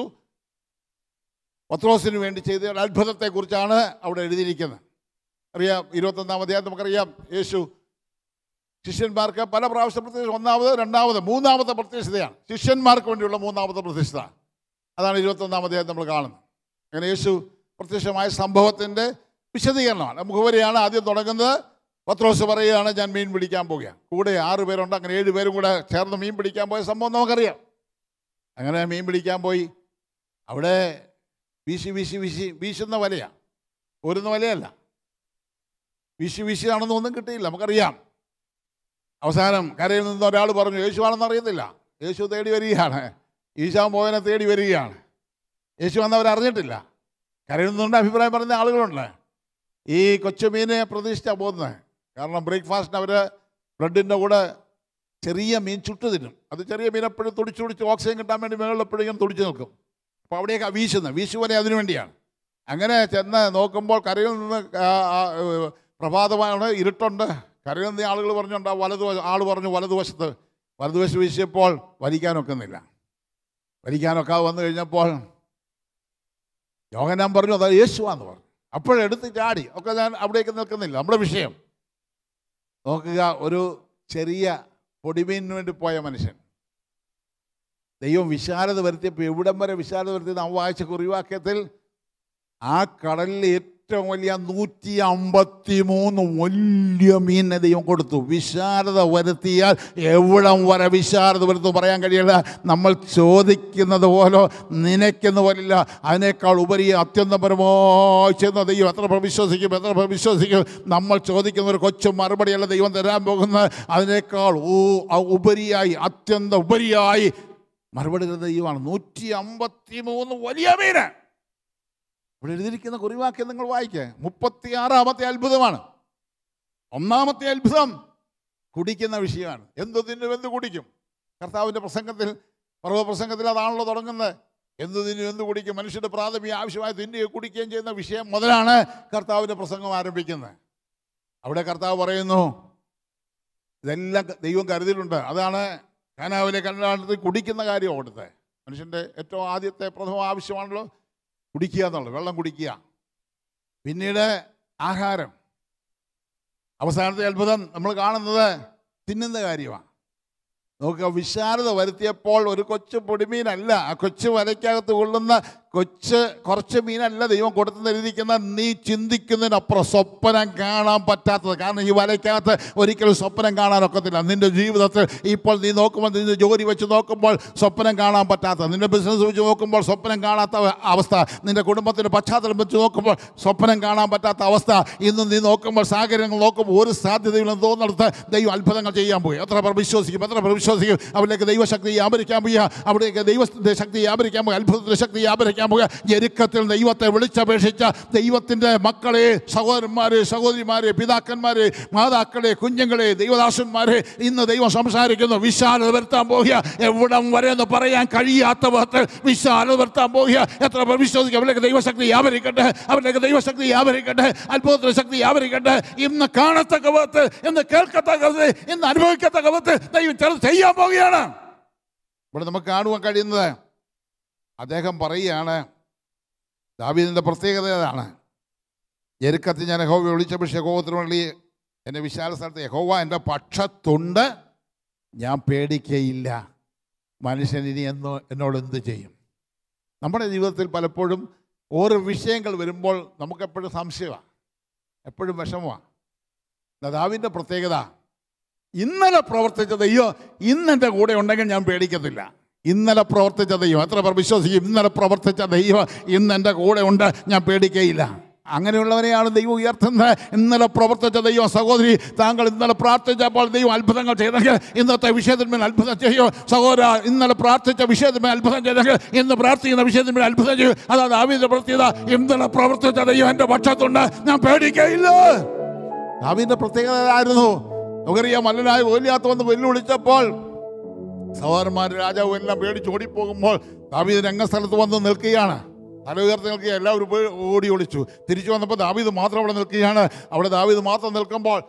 പത്രോസിന് വേണ്ടി ചെയ്ത ഒരു അത്ഭുതത്തെക്കുറിച്ചാണ് അവിടെ എഴുതിയിരിക്കുന്നത് അറിയാം ഇരുപത്തൊന്നാം അധ്യായം നമുക്കറിയാം യേശു ശിഷ്യന്മാർക്ക് പല പ്രാവശ്യം പ്രത്യക്ഷ ഒന്നാമത് രണ്ടാമത് മൂന്നാമത്തെ പ്രത്യക്ഷതയാണ് ശിഷ്യന്മാർക്ക് വേണ്ടിയുള്ള മൂന്നാമത്തെ പ്രത്യക്ഷത അതാണ് ഇരുപത്തൊന്നാം അധ്യായം നമ്മൾ കാണുന്നത് അങ്ങനെ യേശു പ്രത്യക്ഷമായ സംഭവത്തിൻ്റെ വിശദീകരണമാണ് മുഖവരെയാണ് ആദ്യം തുടങ്ങുന്നത് പത്രോസ് പറയുകയാണ് ഞാൻ മീൻ പിടിക്കാൻ പോവുകയാണ് കൂടെ ആറ് പേരുണ്ട് അങ്ങനെ ഏഴ് പേരും കൂടെ ചേർന്ന് മീൻ പിടിക്കാൻ പോയ സംഭവം നമുക്കറിയാം അങ്ങനെ മീൻ പിടിക്കാൻ പോയി അവിടെ വീശി വീശി വീശി വീശുന്ന വലയാണ് ഒരുന്ന വലയല്ല വീശി വീശിയാണെന്ന് ഒന്നും കിട്ടിയില്ല നമുക്കറിയാം അവസാനം കരയിൽ നിന്ന് ഒരാൾ പറഞ്ഞു യേശുവാണെന്ന് അറിയത്തില്ല യേശു തേടി വരികയാണ് ഈശാൻ പോയനെ തേടി വരികയാണ് യേശു വന്നവർ അറിഞ്ഞിട്ടില്ല കരയിൽ നിന്നുകൊണ്ട് അഭിപ്രായം പറയുന്ന ആളുകളുണ്ട് ഈ കൊച്ചുമീനെ പ്രതീക്ഷിച്ചാണ് പോകുന്നത് കാരണം ബ്രേക്ക്ഫാസ്റ്റിന് അവർ ബ്രെഡിൻ്റെ കൂടെ ചെറിയ മീൻ ചുട്ടു തിന്നും അത് ചെറിയ മീൻ എപ്പോഴും തുടിച്ചു തുടിച്ച് ഓക്സിജൻ കിട്ടാൻ വേണ്ടി മേളിൽ എപ്പോഴും ഇങ്ങനെ തുടിച്ച് നിൽക്കും അപ്പോൾ അവിടെയൊക്കെ വീശുന്നത് വീശുവരെ അതിനു വേണ്ടിയാണ് അങ്ങനെ ചെന്ന് നോക്കുമ്പോൾ കരയിൽ നിന്ന് ആ, ആ, പ്രഭാതമാണ് ഇരുട്ടുണ്ട് കരയുന്ന ആളുകൾ പറഞ്ഞുണ്ട് വലതു ആൾ പറഞ്ഞു വലതുവശത്ത് വലതുവശത്ത് വീശിയപ്പോൾ വലിക്കാനൊക്കുന്നില്ല വലിക്കാനൊക്കാതെ വന്നു കഴിഞ്ഞപ്പോൾ യോഗനാൻ പറഞ്ഞു അത് യേശുവാന്ന് പറഞ്ഞു അപ്പോഴെടുത്ത് ചാടി ഒക്കെ ഞാൻ അവിടേക്ക് നിൽക്കുന്നില്ല നമ്മുടെ വിഷയം നോക്കുക ഒരു ചെറിയ പൊടിമീനിന് വേണ്ടി പോയ മനുഷ്യൻ ദൈവം വിശാലത വരുത്തിയപ്പോൾ എവിടം വരെ വിശാലത വരുത്തിയത് നാം വായിച്ച കുറിവാക്യത്തിൽ ആ കടലിൽ ഏറ്റവും വലിയ നൂറ്റി അമ്പത്തി മൂന്ന് വലിയ മീനിനെ ദൈവം കൊടുത്തു വിശാലത വരുത്തിയാൽ എവിടം വരെ വിശാലത വരുത്തും പറയാൻ കഴിയില്ല നമ്മൾ ചോദിക്കുന്നത് പോലെ നനയ്ക്കുന്ന പോലില്ല അതിനേക്കാൾ ഉപരി അത്യന്തപരമായി ചെയ്യുന്ന ദൈവം എത്ര പേർ വിശ്വസിക്കും എത്ര പേർ വിശ്വസിക്കും നമ്മൾ ചോദിക്കുന്ന ഒരു കൊച്ചു മറുപടിയല്ല ദൈവം തരാൻ പോകുന്നത് അതിനേക്കാൾ ഊ ആ ഉപരിയായി അത്യന്ത ഉപരിയായി മറുപടി തരുന്ന ദൈവമാണ് നൂറ്റി അമ്പത്തി മൂന്ന് വലിയ മീന് ഇവിടെ എഴുതിയിരിക്കുന്ന കുറിവാക്യം നിങ്ങൾ വായിക്കേ മുപ്പത്തി ആറാമത്തെ അത്ഭുതമാണ് ഒന്നാമത്തെ അത്ഭുതം കുടിക്കുന്ന വിഷയമാണ് എന്തു തിന്നും എന്ത് കുടിക്കും കർത്താവിൻ്റെ പ്രസംഗത്തിൽ പർവ്വ പ്രസംഗത്തിൽ അതാണല്ലോ തുടങ്ങുന്നത് എന്തു തിന്നും എന്ത് കുടിക്കും മനുഷ്യൻ്റെ പ്രാഥമിക ആവശ്യമായ തിന്നുകയും കുടിക്കുകയും ചെയ്യുന്ന വിഷയം മുതലാണ് കർത്താവിൻ്റെ പ്രസംഗം ആരംഭിക്കുന്നത് അവിടെ കർത്താവ് പറയുന്നു ഇതെല്ലാം ദൈവം കരുതിയിട്ടുണ്ട് അതാണ് കാനാവിലെ കല്യാണത്തിൽ കുടിക്കുന്ന കാര്യം അവിടുത്തെ മനുഷ്യൻ്റെ ഏറ്റവും ആദ്യത്തെ പ്രഥമ ആവശ്യമാണല്ലോ കുടിക്കുക എന്നുള്ളത് വെള്ളം കുടിക്കുക പിന്നീട് ആഹാരം അവസാനത്തെ അത്ഭുതം നമ്മൾ കാണുന്നത് തിന്നുന്ന കാര്യമാണ് നോക്കുക വിശാലത വരുത്തിയപ്പോൾ ഒരു കൊച്ചു പൊടിമീനല്ല ആ കൊച്ചു വലയ്ക്കകത്ത് കൊള്ളുന്ന കൊച്ച് കുറച്ച് മീനല്ല ദൈവം കൊടുത്തു തരിയിരിക്കുന്ന നീ ചിന്തിക്കുന്നതിനപ്പുറം സ്വപ്നം കാണാൻ പറ്റാത്തത് കാരണം ഈ വലയ്ക്കകത്ത് ഒരിക്കലും സ്വപ്നം കാണാനൊക്കത്തില്ല നിന്റെ ജീവിതത്തിൽ ഇപ്പോൾ നീ നോക്കുമ്പോൾ നിന്റെ ജോലി വെച്ച് നോക്കുമ്പോൾ സ്വപ്നം കാണാൻ പറ്റാത്ത നിന്റെ ബിസിനസ് വെച്ച് നോക്കുമ്പോൾ സ്വപ്നം കാണാത്ത അവസ്ഥ നിന്റെ കുടുംബത്തിൻ്റെ പശ്ചാത്തലം വെച്ച് നോക്കുമ്പോൾ സ്വപ്നം കാണാൻ പറ്റാത്ത അവസ്ഥ ഇന്ന് നീ നോക്കുമ്പോൾ സാഹചര്യങ്ങൾ നോക്കുമ്പോൾ ഒരു സാധ്യതയിലും തോന്നിടത്ത് ദൈവം അത്ഭുതങ്ങൾ ചെയ്യാൻ പോയി എത്ര പേർ വിശ്വസിക്കും എത്ര പേർ വിശ്വസിക്കും അവിടേക്ക് ദൈവശക്തി വ്യാപരിക്കാൻ പോയി അവിടേക്ക് ദൈവത്തിൻ്റെ ശക്തി വ്യാപരിക്കാൻ പോയി അത്ഭുതത്തിൻ്റെ ശക്തി വ്യാപരിക്കാൻ പോയി ഞെരുക്കത്തിൽ ദൈവത്തെ വിളിച്ചപേക്ഷിച്ച ദൈവത്തിൻ്റെ മക്കളെ സഹോദരന്മാരെ സഹോദരിമാരെ പിതാക്കന്മാരെ മാതാക്കളെ കുഞ്ഞുങ്ങളെ ദൈവദാസന്മാരെ ഇന്ന് ദൈവം സംസാരിക്കുന്നു വിശാലത വരുത്താൻ പോകുക എവിടം വരെ എന്ന് പറയാൻ കഴിയാത്ത വിധത്തിൽ വിശാലത വരുത്താൻ പോകുക എത്ര പേർ വിശ്വസിക്കും അവരിലേക്ക് ദൈവശക്തി വ്യാപരിക്കട്ടെ അവരിലേക്ക് ദൈവശക്തി വ്യാപരിക്കട്ടെ അത്ഭുതത്തിന്റെ ശക്തി വ്യാപരിക്കട്ടെ ഇന്ന് കാണത്തക്ക വിധത്തിൽ ഇന്ന് കേൾക്കത്തക്ക വിധത്തിൽ ഇന്ന് അനുഭവിക്കത്തക്ക വിധത്തിൽ ദൈവം ചിലത് ചെയ്യാൻ പോവുകയാണ് ഇവിടെ നമുക്ക് കാണുവാൻ കഴിയുന്നത് അദ്ദേഹം പറയുകയാണ് ദാവീദിൻ്റെ പ്രത്യേകത ഏതാണ് ഞെരുക്കത്തിൽ ഞാൻ യഹോവ വിളിച്ചപ്പോൾ യഹോവത്തിന് വേണ്ടി എൻ്റെ വിശാല സ്ഥലത്ത് യഹോവ എൻ്റെ പക്ഷത്തുണ്ട് ഞാൻ പേടിക്കയില്ല മനുഷ്യൻ ഇനി എന്നോ എന്നോട് എന്ത് ചെയ്യും നമ്മുടെ ജീവിതത്തിൽ പലപ്പോഴും ഓരോ വിഷയങ്ങൾ വരുമ്പോൾ നമുക്കെപ്പോഴും സംശയമാണ് എപ്പോഴും വിഷമമാണ് ദാവിൻ്റെ പ്രത്യേകത ഇന്നലെ പ്രവർത്തിച്ച ദൈവം ഇന്നെൻ്റെ കൂടെ ഉണ്ടെങ്കിൽ ഞാൻ പേടിക്കത്തില്ല ഇന്നലെ പ്രവർത്തിച്ച ദൈവം എത്ര പേർ വിശ്വസിക്കും ഇന്നലെ പ്രവർത്തിച്ച ദൈവം ഇന്ന് എൻ്റെ കൂടെ ഉണ്ട് ഞാൻ പേടിക്കയില്ല അങ്ങനെയുള്ളവരെയാണ് ദൈവം ഉയർത്തുന്നത് ഇന്നലെ പ്രവർത്തിച്ച ദൈവം സഹോദരി താങ്കൾ ഇന്നലെ പ്രാർത്ഥിച്ചപ്പോൾ ദൈവം അത്ഭുതങ്ങൾ ചെയ്തെങ്കിൽ ഇന്നത്തെ വിഷയത്തിന്മേൽ അത്ഭുതം ചെയ്യോ സഹോദര ഇന്നലെ പ്രാർത്ഥിച്ച വിഷയത്തിന്മേൽ അത്ഭുതം ചെയ്തെങ്കിൽ ഇന്ന് പ്രാർത്ഥിക്കുന്ന വിഷയത്തിന്മേൽ അത്ഭുതം ചെയ്യും അതാണ് ആവിന്റെ പ്രത്യേകത ഇന്നലെ പ്രവർത്തിച്ച ദൈവം എൻ്റെ പക്ഷത്തുണ്ട് ഞാൻ പേടിക്കയില്ല ദാവീദിന്റെ പ്രത്യേകത ആയിരുന്നു നമുക്കറിയാം മല്ലനായ ഓലിയാത്ത വന്ന് വെല്ലുവിളിച്ചപ്പോൾ സഹോദരന്മാർ രാജാവ് എല്ലാം പേടിച്ച് ഓടിപ്പോകുമ്പോൾ ദാവീദ് രംഗസ്ഥലത്ത് വന്ന് നിൽക്കുകയാണ് തല ഉയർത്തി നിൽക്കുക എല്ലാവരും പോയി ഓടി ഒളിച്ചു തിരിച്ചു വന്നപ്പോൾ ദാവീദ് മാത്രം അവിടെ നിൽക്കുകയാണ് അവിടെ ദാവീദ് മാത്രം നിൽക്കുമ്പോൾ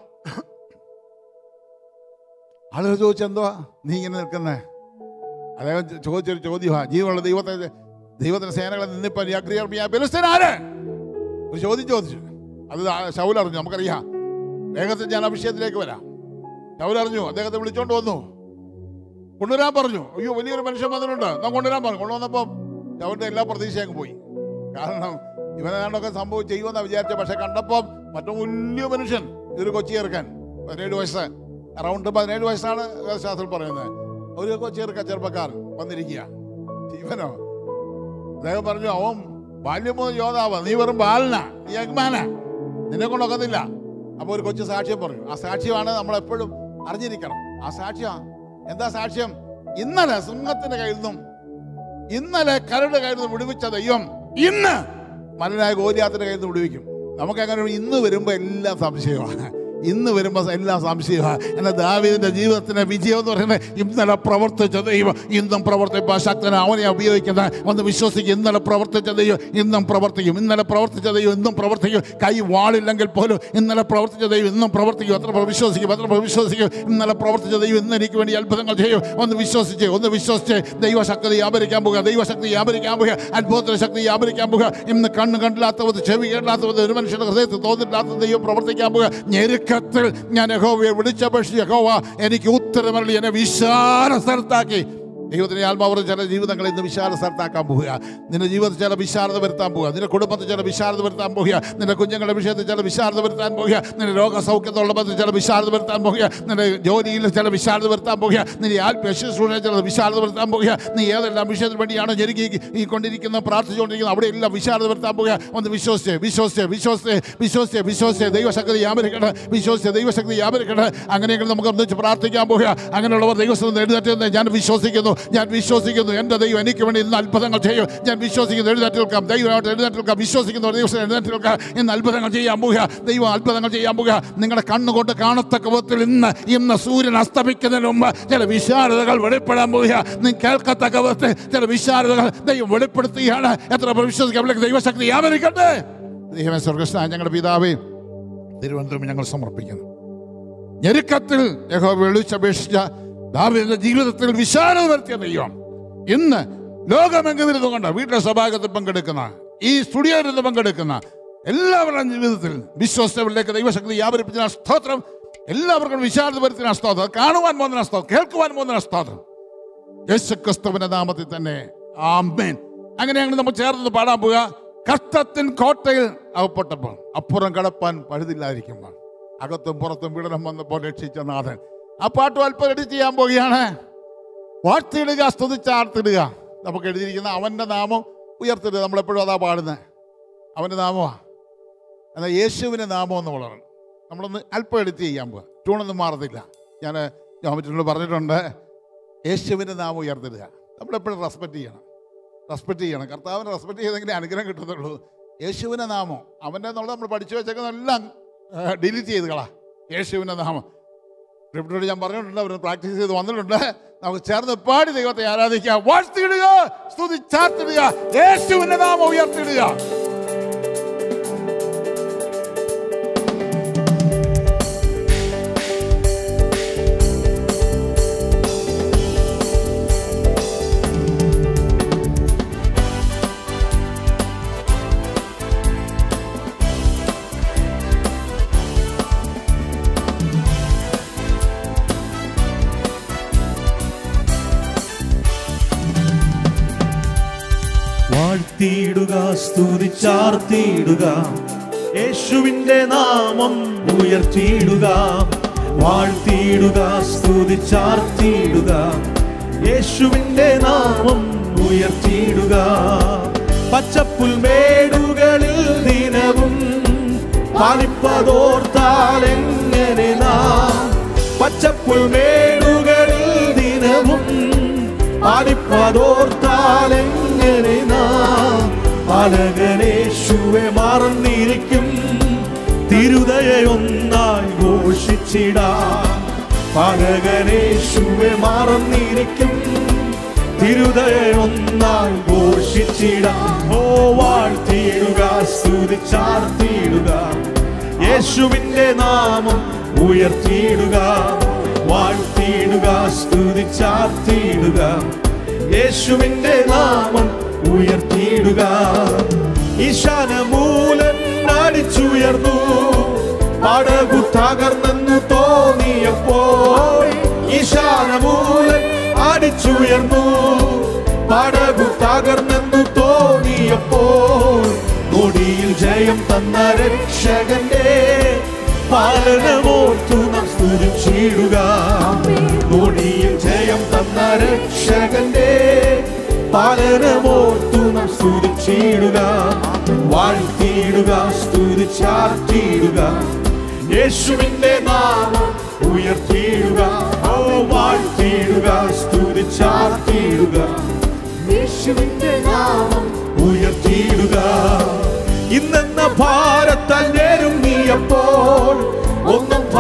ആളുകൾ ചോദിച്ചെന്തുവാ നീ ഇങ്ങനെ നിൽക്കുന്നേ അദ്ദേഹം ചോ- ചോദിച്ചൊരു ചോദ്യമാണ് ജീവനുള്ള ദൈവത്തെ ദൈവത്തിന്റെ സേനകളെ നിന്നിപ്പോൾ നീ അഗ്രിയർമിയ ബെലിസ്തൻ ആര് ഒരു ചോദ്യം ചോദിച്ചു അത് ശൗൽ അറിഞ്ഞു നമുക്കറിയാം വേഗത്തിൽ ഞാൻ ആ വിഷയത്തിലേക്ക് വരാം ശൗൽ അറിഞ്ഞു അദ്ദേഹത്തെ വിളിച്ചോണ്ട് വന്നു കൊണ്ടുവരാൻ പറഞ്ഞു അയ്യോ വലിയൊരു മനുഷ്യൻ വന്നിട്ടുണ്ട് നാം കൊണ്ടുവരാൻ പറഞ്ഞു കൊണ്ടുവന്നപ്പോൾ ശൗലിന്റെ എല്ലാ പ്രതീക്ഷയും അങ്ങ് പോയി കാരണം ഇവനാണ്ടൊക്കെ സംഭവം ചെയ്യുമെന്നാണ് വിചാരിച്ച പക്ഷെ കണ്ടപ്പം മറ്റു വലിയ മനുഷ്യൻ ഇതൊരു കൊച്ചി ചേർക്കാൻ പതിനേഴ് വയസ്സ് അറൗണ്ട് പതിനേഴ് വയസ്സാണ് ശാസ്ത്രം പറയുന്നത് ഒരു കൊച്ചി ചേർക്ക ചെറുപ്പക്കാരൻ വന്നിരിക്കുക ഇവനോ അദ്ദേഹം പറഞ്ഞു അവൻ ബാല്യം മുതൽ യോധാവ് നീ വെറും ബാലനാ നീ യഗ്മാനാ നിന്നെ കൊണ്ടൊക്കത്തില്ല അപ്പോൾ ഒരു കൊച്ചു സാക്ഷ്യം പറഞ്ഞു ആ സാക്ഷ്യമാണ് നമ്മൾ എപ്പോഴും അറിഞ്ഞിരിക്കണം ആ സാക്ഷ്യം എന്താ സാക്ഷ്യം ഇന്നലെ സിംഹത്തിന്റെ കയ്യിൽ നിന്നും ഇന്നലെ കരട് കയ്യിൽ നിന്ന് വിടുവിച്ച ദൈവം ഇന്ന് മലനായ ഗോലിയാത്തിന്റെ കയ്യിൽ നിന്ന് വിടുവിക്കും നമുക്ക് അങ്ങനെ ഇന്ന് വരുമ്പോൾ എല്ലാം സംശയമാണ് ഇന്ന് വരുമ്പോൾ എല്ലാം സംശയമാണ് എന്നാൽ ദാവീദിന്റെ ജീവിതത്തിന്റെ വിജയം എന്ന് പറയുന്നത് ഇന്നലെ പ്രവർത്തിച്ച ദൈവം ഇന്നും പ്രവർത്തിപ്പാൻ ശക്തന അവനെ ഉപയോഗിക്കുന്ന ഒന്ന് വിശ്വസിക്കും ഇന്നലെ പ്രവർത്തിച്ച ദൈവം ഇന്നും പ്രവർത്തിക്കും ഇന്നലെ പ്രവർത്തിച്ച ദൈവം ഇന്നും പ്രവർത്തിക്കും കൈ വാളില്ലെങ്കിൽ പോലും ഇന്നലെ പ്രവർത്തിച്ച ദൈവം ഇന്നും പ്രവർത്തിക്കും എത്ര പേർ വിശ്വസിക്കും എത്ര പേർ വിശ്വസിക്കും ഇന്നലെ പ്രവർത്തിച്ച ദൈവം ഇന്ന് എനിക്ക് വേണ്ടി അത്ഭുതങ്ങൾ ചെയ്യും ഒന്ന് വിശ്വസിച്ച് ഒന്ന് വിശ്വസിച്ച് ദൈവശക്തി വ്യാപരിക്കാൻ പോകുക ദൈവശക്തി വ്യാപരിക്കാൻ പോകുക അത്ഭുതത്തിന്റെ ശക്തി വ്യാപരിക്കാൻ പോകുക ഇന്ന് കണ്ണ് കണ്ടില്ലാത്തവത് ചെവി കേട്ടില്ലാത്തവത് ഒരു മനുഷ്യന്റെ ഹൃദയത്തിൽ തോന്നില്ലാത്ത ദൈവം പ്രവർത്തിക്കാൻ പോകുക ഞെരുക്കത്തിൽ ഞാൻ യഹോവയെ വിളിച്ചപേക്ഷിച്ച് യഹോവ എനിക്ക് ഉത്തരമരളി എന്നെ വിശാല സ്ഥലത്താക്കി ദൈവത്തിന്റെ ആത്മാവ് ചില ജീവിതങ്ങളെ ഇന്ന് വിശാല സ്ഥലത്താക്കാൻ പോവുക നിന്റെ ജീവിതത്തിൽ ചില വിശാലത വരുത്താൻ പോവുക നിന്റെ കുടുംബത്തിൽ ചില വിശാലത വരുത്താൻ പോവുക നിന്റെ കുഞ്ഞുങ്ങളുടെ വിഷയത്തിൽ ചില വിശാലത വരുത്താൻ പോവുക നിന്റെ രോഗസൗഖ്യത്തുള്ള ബന്ധത്തിൽ ചില വിശാലത വരുത്താൻ പോവുക നിന്റെ ജോലിയിൽ ചില വിശാലത വരുത്താൻ പോവുക നിന്റെ ആത്മീയ ശുശ്രൂഷയിൽ ചില വിശാലത വരുത്താൻ പോവുക നീ ഏതെല്ലാം വിഷയത്തിന് വേണ്ടിയാണ് ജനകി ഈ കൊണ്ടിരിക്കുന്ന പ്രാർത്ഥിച്ചുകൊണ്ടിരിക്കുന്ന അവിടെ എല്ലാം വിശാലത വരുത്താൻ പോവുക ഒന്ന് വിശ്വസിച്ച് വിശ്വസിച്ച് വിശ്വസിച്ച് വിശ്വസിച്ച് വിശ്വസിച്ച് ദൈവശക്തി വ്യാപരിക്കട്ടെ വിശ്വസിച്ച് ദൈവശക്തി വ്യാപരിക്കട്ടെ അങ്ങനെയെങ്കിൽ നമുക്ക് ഒന്നിച്ച് പ്രാർത്ഥിക്കാൻ പോവുക അങ്ങനെയുള്ളവർ ദൈവസ്ഥ എഴുന്നേറ്റ് ഞാൻ വിശ്വസിക്കുന്നു ഞാൻ വിശ്വസിക്കുന്നു എൻ്റെ ദൈവം എനിക്ക് വേണ്ടി ഇന്ന് അത്ഭുതങ്ങൾ ചെയ്യും ഞാൻ വിശ്വസിക്കുന്നു എഴുന്നേറ്റ് നിൽക്കാം ദൈവമായിട്ട് എഴുന്നേറ്റ് നിൽക്കാം വിശ്വസിക്കുന്നവർ ദൈവം എഴുന്നേറ്റ് നിൽക്കാം ഇന്ന് അത്ഭുതങ്ങൾ ചെയ്യാൻ പോവുക ദൈവം അത്ഭുതങ്ങൾ ചെയ്യാൻ പോവുക നിങ്ങളുടെ കണ്ണുകൊണ്ട് കാണത്തക്ക വിധത്തിൽ ഇന്ന് ഇന്ന് സൂര്യൻ അസ്തമിക്കുന്നതിന് മുമ്പ് ചില വിശാലതകൾ വെളിപ്പെടാൻ പോവുക നിങ്ങൾ കേൾക്കത്തക്ക വിധത്തിൽ ചില വിശാലതകൾ ദൈവം വെളിപ്പെടുത്തുകയാണ് എത്ര പേർ വിശ്വസിക്കാം അവർക്ക് ദൈവശക്തി വ്യാപരിക്കട്ടെ ദൈവമേ സ്വർഗസ്നായ ഞങ്ങളുടെ പിതാവേ തിരുവനന്തപുരം ഞങ്ങൾ സമർപ്പിക്കുന്നു ഞെരുക്കത്തിൽ യഹോ വിളിച്ചപേക്ഷിച്ച ദാവീദിന്റെ ജീവിതത്തിൽ വിശാലത വരുത്തിയ ദൈവം ഇന്ന് ലോകമെങ്ങും ഇരുന്നുകൊണ്ട് വീട്ടിലെ സഭാഗത്തിൽ പങ്കെടുക്കുന്ന ഈ സ്റ്റുഡിയോയിൽ നിന്ന് പങ്കെടുക്കുന്ന എല്ലാവരുടെയും ജീവിതത്തിൽ വിശ്വസ്തകളിലേക്ക് ദൈവശക്തി വ്യാപരിപ്പിച്ച സ്തോത്രം എല്ലാവർക്കും വിശാലത വരുത്തിന സ്തോത്രം അത് കാണുവാൻ പോകുന്ന സ്തോത്രം കേൾക്കുവാൻ പോകുന്ന സ്തോത്രം യേശു ക്രിസ്തുവിന്റെ നാമത്തിൽ തന്നെ ആമേൻ അങ്ങനെയാണ് നമ്മൾ ചേർന്ന് പാടാൻ പോവുക കഷ്ടത്തിൻ കോട്ടയിൽ അകപ്പെട്ടപ്പോൾ അപ്പുറം കടപ്പാൻ പഴുതില്ലാതിരിക്കുമ്പോൾ അകത്തും പുറത്തും പീഡനം വന്നപ്പോൾ രക്ഷിച്ച നാഥൻ ആ പാട്ട് അല്പം എഡിറ്റ് ചെയ്യാൻ പോവുകയാണ് വാഴ്ത്തിയിടുക സ്തുതിച്ചാർത്തിടുക നമുക്ക് എഴുതിയിരിക്കുന്ന അവൻ്റെ നാമം ഉയർത്തിടുക നമ്മളെപ്പോഴും അതാ പാടുന്നത് അവൻ്റെ നാമമാണ് എന്നാൽ യേശുവിൻ്റെ നാമം എന്ന് വളരണം നമ്മളൊന്ന് അല്പം എഡിറ്റ് ചെയ്യാൻ പോവുക ട്യൂണൊന്നും മാറത്തില്ല ഞാൻ ജോമിറ്റിനോട് പറഞ്ഞിട്ടുണ്ട് യേശുവിൻ്റെ നാമം ഉയർത്തിടുക നമ്മളെപ്പോഴും റെസ്പെക്റ്റ് ചെയ്യണം റെസ്പെക്റ്റ് ചെയ്യണം കർത്താവിനെ റെസ്പെക്റ്റ് ചെയ്തെങ്കിലേ അനുഗ്രഹം കിട്ടത്തുള്ളൂ യേശുവിൻ്റെ നാമം അവൻ്റെ എന്നുള്ളത് നമ്മൾ പഠിച്ചു വെച്ചേക്കുന്നതെല്ലാം ഡിലീറ്റ് ചെയ്ത് കളാ യേശുവിൻ്റെ നാമം റിപ്പിട്ടോട് ഞാൻ പറഞ്ഞിട്ടുണ്ട് അവർ പ്രാക്ടീസ് ചെയ്ത് വന്നിട്ടുണ്ട് നമുക്ക് ചേർന്ന് പാടി ദൈവത്തെ ആരാധിക്കാം വാഴ്ത്തിയിടുക സ്തുതിച്ചാർത്തിടുക യേശുവിൻ്റെ നാമം ഉയർത്തിടുക
വാഴ്ത്തിയിടുക സ്തുതിച്ചാർത്തിയിടുക യേശുവിന്റെ നാമം ഉയർത്തിയിടുക വാഴ്ത്തിയിടുക സ്തുതിച്ചാർത്തിയിടുക യേശുവിന്റെ നാമം ഉയർത്തിയിടുക പച്ചപ്പുൽമേടുകളിൽ ദിനവും പാലിപ്പതോർത്താൽ എങ്ങനെ നാം പച്ചപ്പുൽമേടുകളിൽ ദിനവും പാലിപ്പതോർത്താൽ എങ്ങനെ നാം പാലകനേശുവെ മറന്നിരിക്കും തിരുതയൊന്നായി ഘോഷിച്ചിടാം പാലകനേശുവെ മറന്നിരിക്കും തിരുതയൊന്നായി ഘോഷിച്ചിടാം ഓ വാഴ്ത്തിയിടുക സ്തുതിച്ചാർത്തിയിടുക യേശുവിന്റെ നാമം ഉയർത്തിയിടുക വാഴ്ത്തിയിടുക സ്തുതിച്ചാർത്തിയിടുക യേശുവിന്റെ നാമം ഉയർത്തിയിടുക ഈശാനമൂലൻ അടിച്ചുയർന്നു പടകു തകർന്നെന്നു തോന്നിയപ്പോൾ ഈശാനമൂലൻ അടിച്ചുയർന്നു പടകു തകർന്നെന്നു തോന്നിയപ്പോൾ നൊടിയിൽ ജയം തന്ന രക്ഷകന്റെ പാലനമോർത്തു നാം സ്തുതിച്ചിടുക നൊടിയിൽ ജയം തന്ന രക്ഷകന്റെ പാലനമോർത്തു നാം സ്തുതിച്ചിടുക വാഴ്ത്തിയിടുക സ്തുതിച്ചാർത്തിയിടുക യേശുവിന്റെ നാമം ഉയർത്തിയിടുക ഓ വാഴ്ത്തിയിടുക സ്തുതിച്ചാർത്തിയിടുക യേശുവിന്റെ നാമം ഉയർത്തിയിടുക ഇന്നെന്ന ഭാരത്താൽ നേരും നീയപ്പോൾ ഒന്നും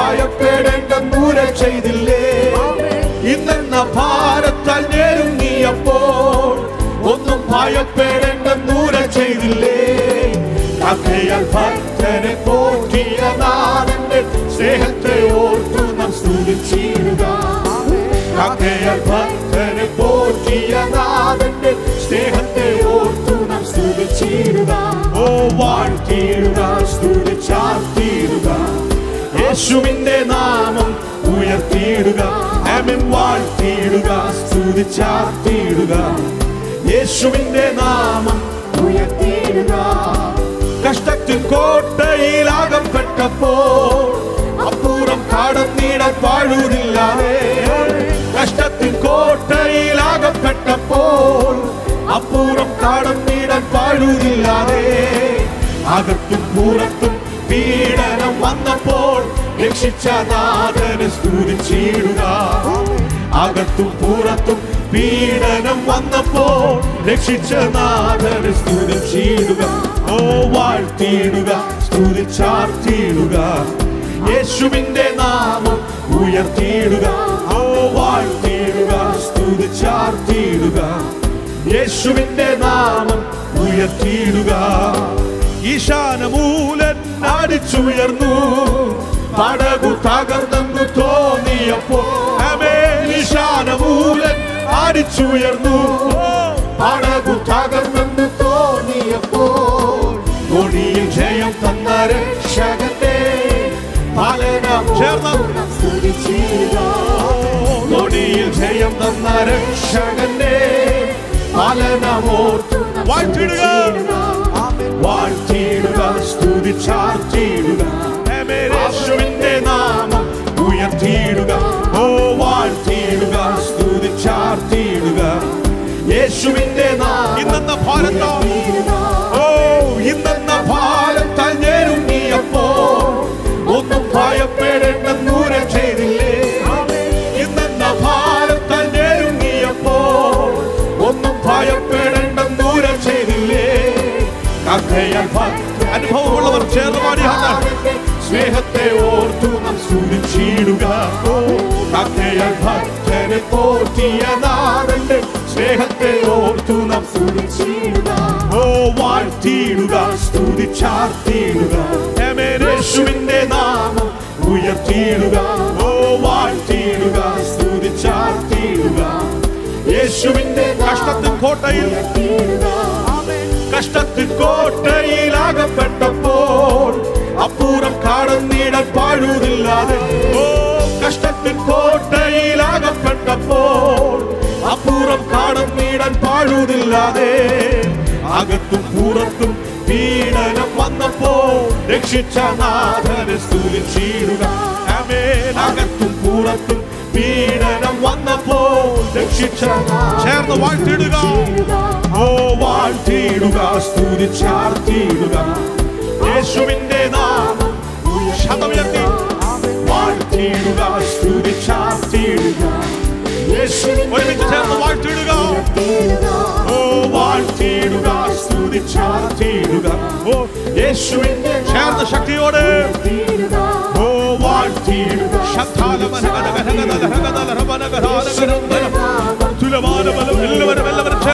ചെയ്തില്ലേ ഇന്നെന്ന ഭാരത്താൽ ഞെരുങ്ങിയപ്പോൾ ഒന്നും ഭയപ്പെടേണ്ടെന്നൂര ചെയ്തില്ലേ കഥയാൽ ഭക്തനെ പോറ്റിയ നാഥന്റെ സ്നേഹത്തെ ഓർത്തു നാം സ്തുതിച്ചിടുക കഥയാൽ ഭക്തനെ പോറ്റിയ നാഥന്റെ സ്നേഹത്തെ ഓർത്തു നാം സ്തുതിച്ചിടുക ഓ വാഴ്ത്തിയിടുക സ്തുതിച്ചാർത്തിയിടുക യേശുവിന്റെ നാമം ഉയർത്തിയിടുക ആമേൻ വാഴ്ത്തിയിടുക സ്തുതിച്ചാർത്തിയിടുക യേശുവിന്റെ നാമം ഉയർത്തിയിടുക കഷ്ടത്തിൻ കോട്ടയിലാകപ്പെട്ടപ്പോൾ അപ്പുറം കടന്നിടാൻ പാഴൂരില്ലാതെ കഷ്ടത്തിൻ കോട്ടയിലാകപ്പെട്ടപ്പോൾ അപ്പുറം കടന്നിടാൻ പാഴൂരില്ലാതെ അകത്തും പുറത്തും പീഡനം വന്നപ്പോൾ രക്ഷിച്ച നാഥനെ സ്തുതിച്ചിടുക അകത്തും പുറത്തും പീഡനം വന്നപ്പോൾ രക്ഷിച്ച നാഥനെ സ്തുതിച്ചിടുക ഓ വാഴ്ത്തിയിടുക സ്തുതിച്ചാർത്തിയിടുക യേശുവിന്റെ നാമം ഉയർത്തിയിടുക ഓ വാഴ്ത്തിയിടുക സ്തുതിച്ചാർത്തിയിടുക യേശുവിന്റെ നാമം ഉയർത്തിയിടുക ഈശാനമൂലൻ അടിച്ചുയർന്നു പടകു തകർന്നു തോന്നിയപ്പോ ആമേൻ. ഈശാനമൂലൻ അടിച്ചുയർന്നു പടകു തകർന്നു തോന്നിയപ്പോൾ കൊടിയിൽ ജയം തന്ന രക്ഷകന്റെ ചേർന്ന് കൊടിയിൽ ജയം തന്ന രക്ഷകന്റെ പാലനമോർത്തു വാഴ്ത്തിടുക വാഴ്ത്തിയിടുക സ്തുതിച്ചാർത്തിയിടുക യേശുവിന്റെ നാമം ഉയർത്തിയിടുക ഓ വാഴ്ത്തിയിടുക സ്തുതിച്ചാർത്തിയിടുക യേശുവിന്റെ നാമം ഇന്നെന്ന ഭാരതോ ഓ ഇന്നെന്ന ഭാരത്താൽ ഞെരുങ്ങിയപ്പോ ഒന്നും ഭയപ്പെടേണ്ടെന്നൂര ചെയ്തില്ലേ ഇന്നെന്ന ഭാരത്താൽ ഞെരുങ്ങിയപ്പോ ഒന്നും ഭയപ്പെടേണ്ടെന്നൂര ചെയ്തില്ലേ കഥയാൽ ഭക്ത അനുഭവമുള്ളവർ ചേർന്ന് പാടിയാണ് സ്നേഹത്തെ ഓർത്തു നാം സ്തുതിച്ചിടുക കഥയാൽ ഭക്തനെ പോറ്റിയ നാടന്റെ സ്നേഹത്തെ ഓർത്തു നാം സ്തുതിച്ചിടുക ഓ വാഴ്ത്തിയിടുക സ്തുതിച്ചാർത്തിയിടുക ആമേൻ. യേശുവിന്റെ നാമം ഉയർത്തിയിടുക ഓ വാഴ്ത്തിയിടുക സ്തുതിച്ചാർത്തിയിടുക യേശുവിന്റെ കഷ്ടത്തിൻ കോട്ടയിൽ കഷ്ടത്തിൻ കോട്ടയിലാകപ്പെട്ടപ്പോൾ അപ്പൂറം കടന്നിടാൻ പാഴുതില്ലാതെ ഓ കഷ്ടത്തിൻ കോട്ടയിലാകപ്പെട്ടപ്പോൾ അപ്പൂറം കടന്നിടാൻ പാഴുതില്ലാതെ അകത്തും പുറത്തും പീഡനം വന്നപ്പോൾ രക്ഷിച്ച നാഥനെ സ്തുതിച്ചിടുക ആമേൻ. അകത്തും പുറത്തും പീഡനം വന്നപ്പോൾ രക്ഷിച്ച ചേർന്ന് വാഴ്ത്തിടുക ഓ വാഴ്ത്തിയിടുക സ്തുതിച്ചാർത്തിയിടുക യേശുവിന്റെ നാമം ശതമുയർത്തി വാഴ്ത്തിയിടുക സ്തുതിച്ചാർത്തിയിടുക യേശു ഒരുമിച്ച് ചേർന്ന് വാഴ്ത്തിയിടുക ഓ വാഴ്ത്തിയിടുക സ്തുതിച്ചാർത്തിയിടുക ഓ യേശുവിന്റെ ചേർന്ന ശക്തിയോടെ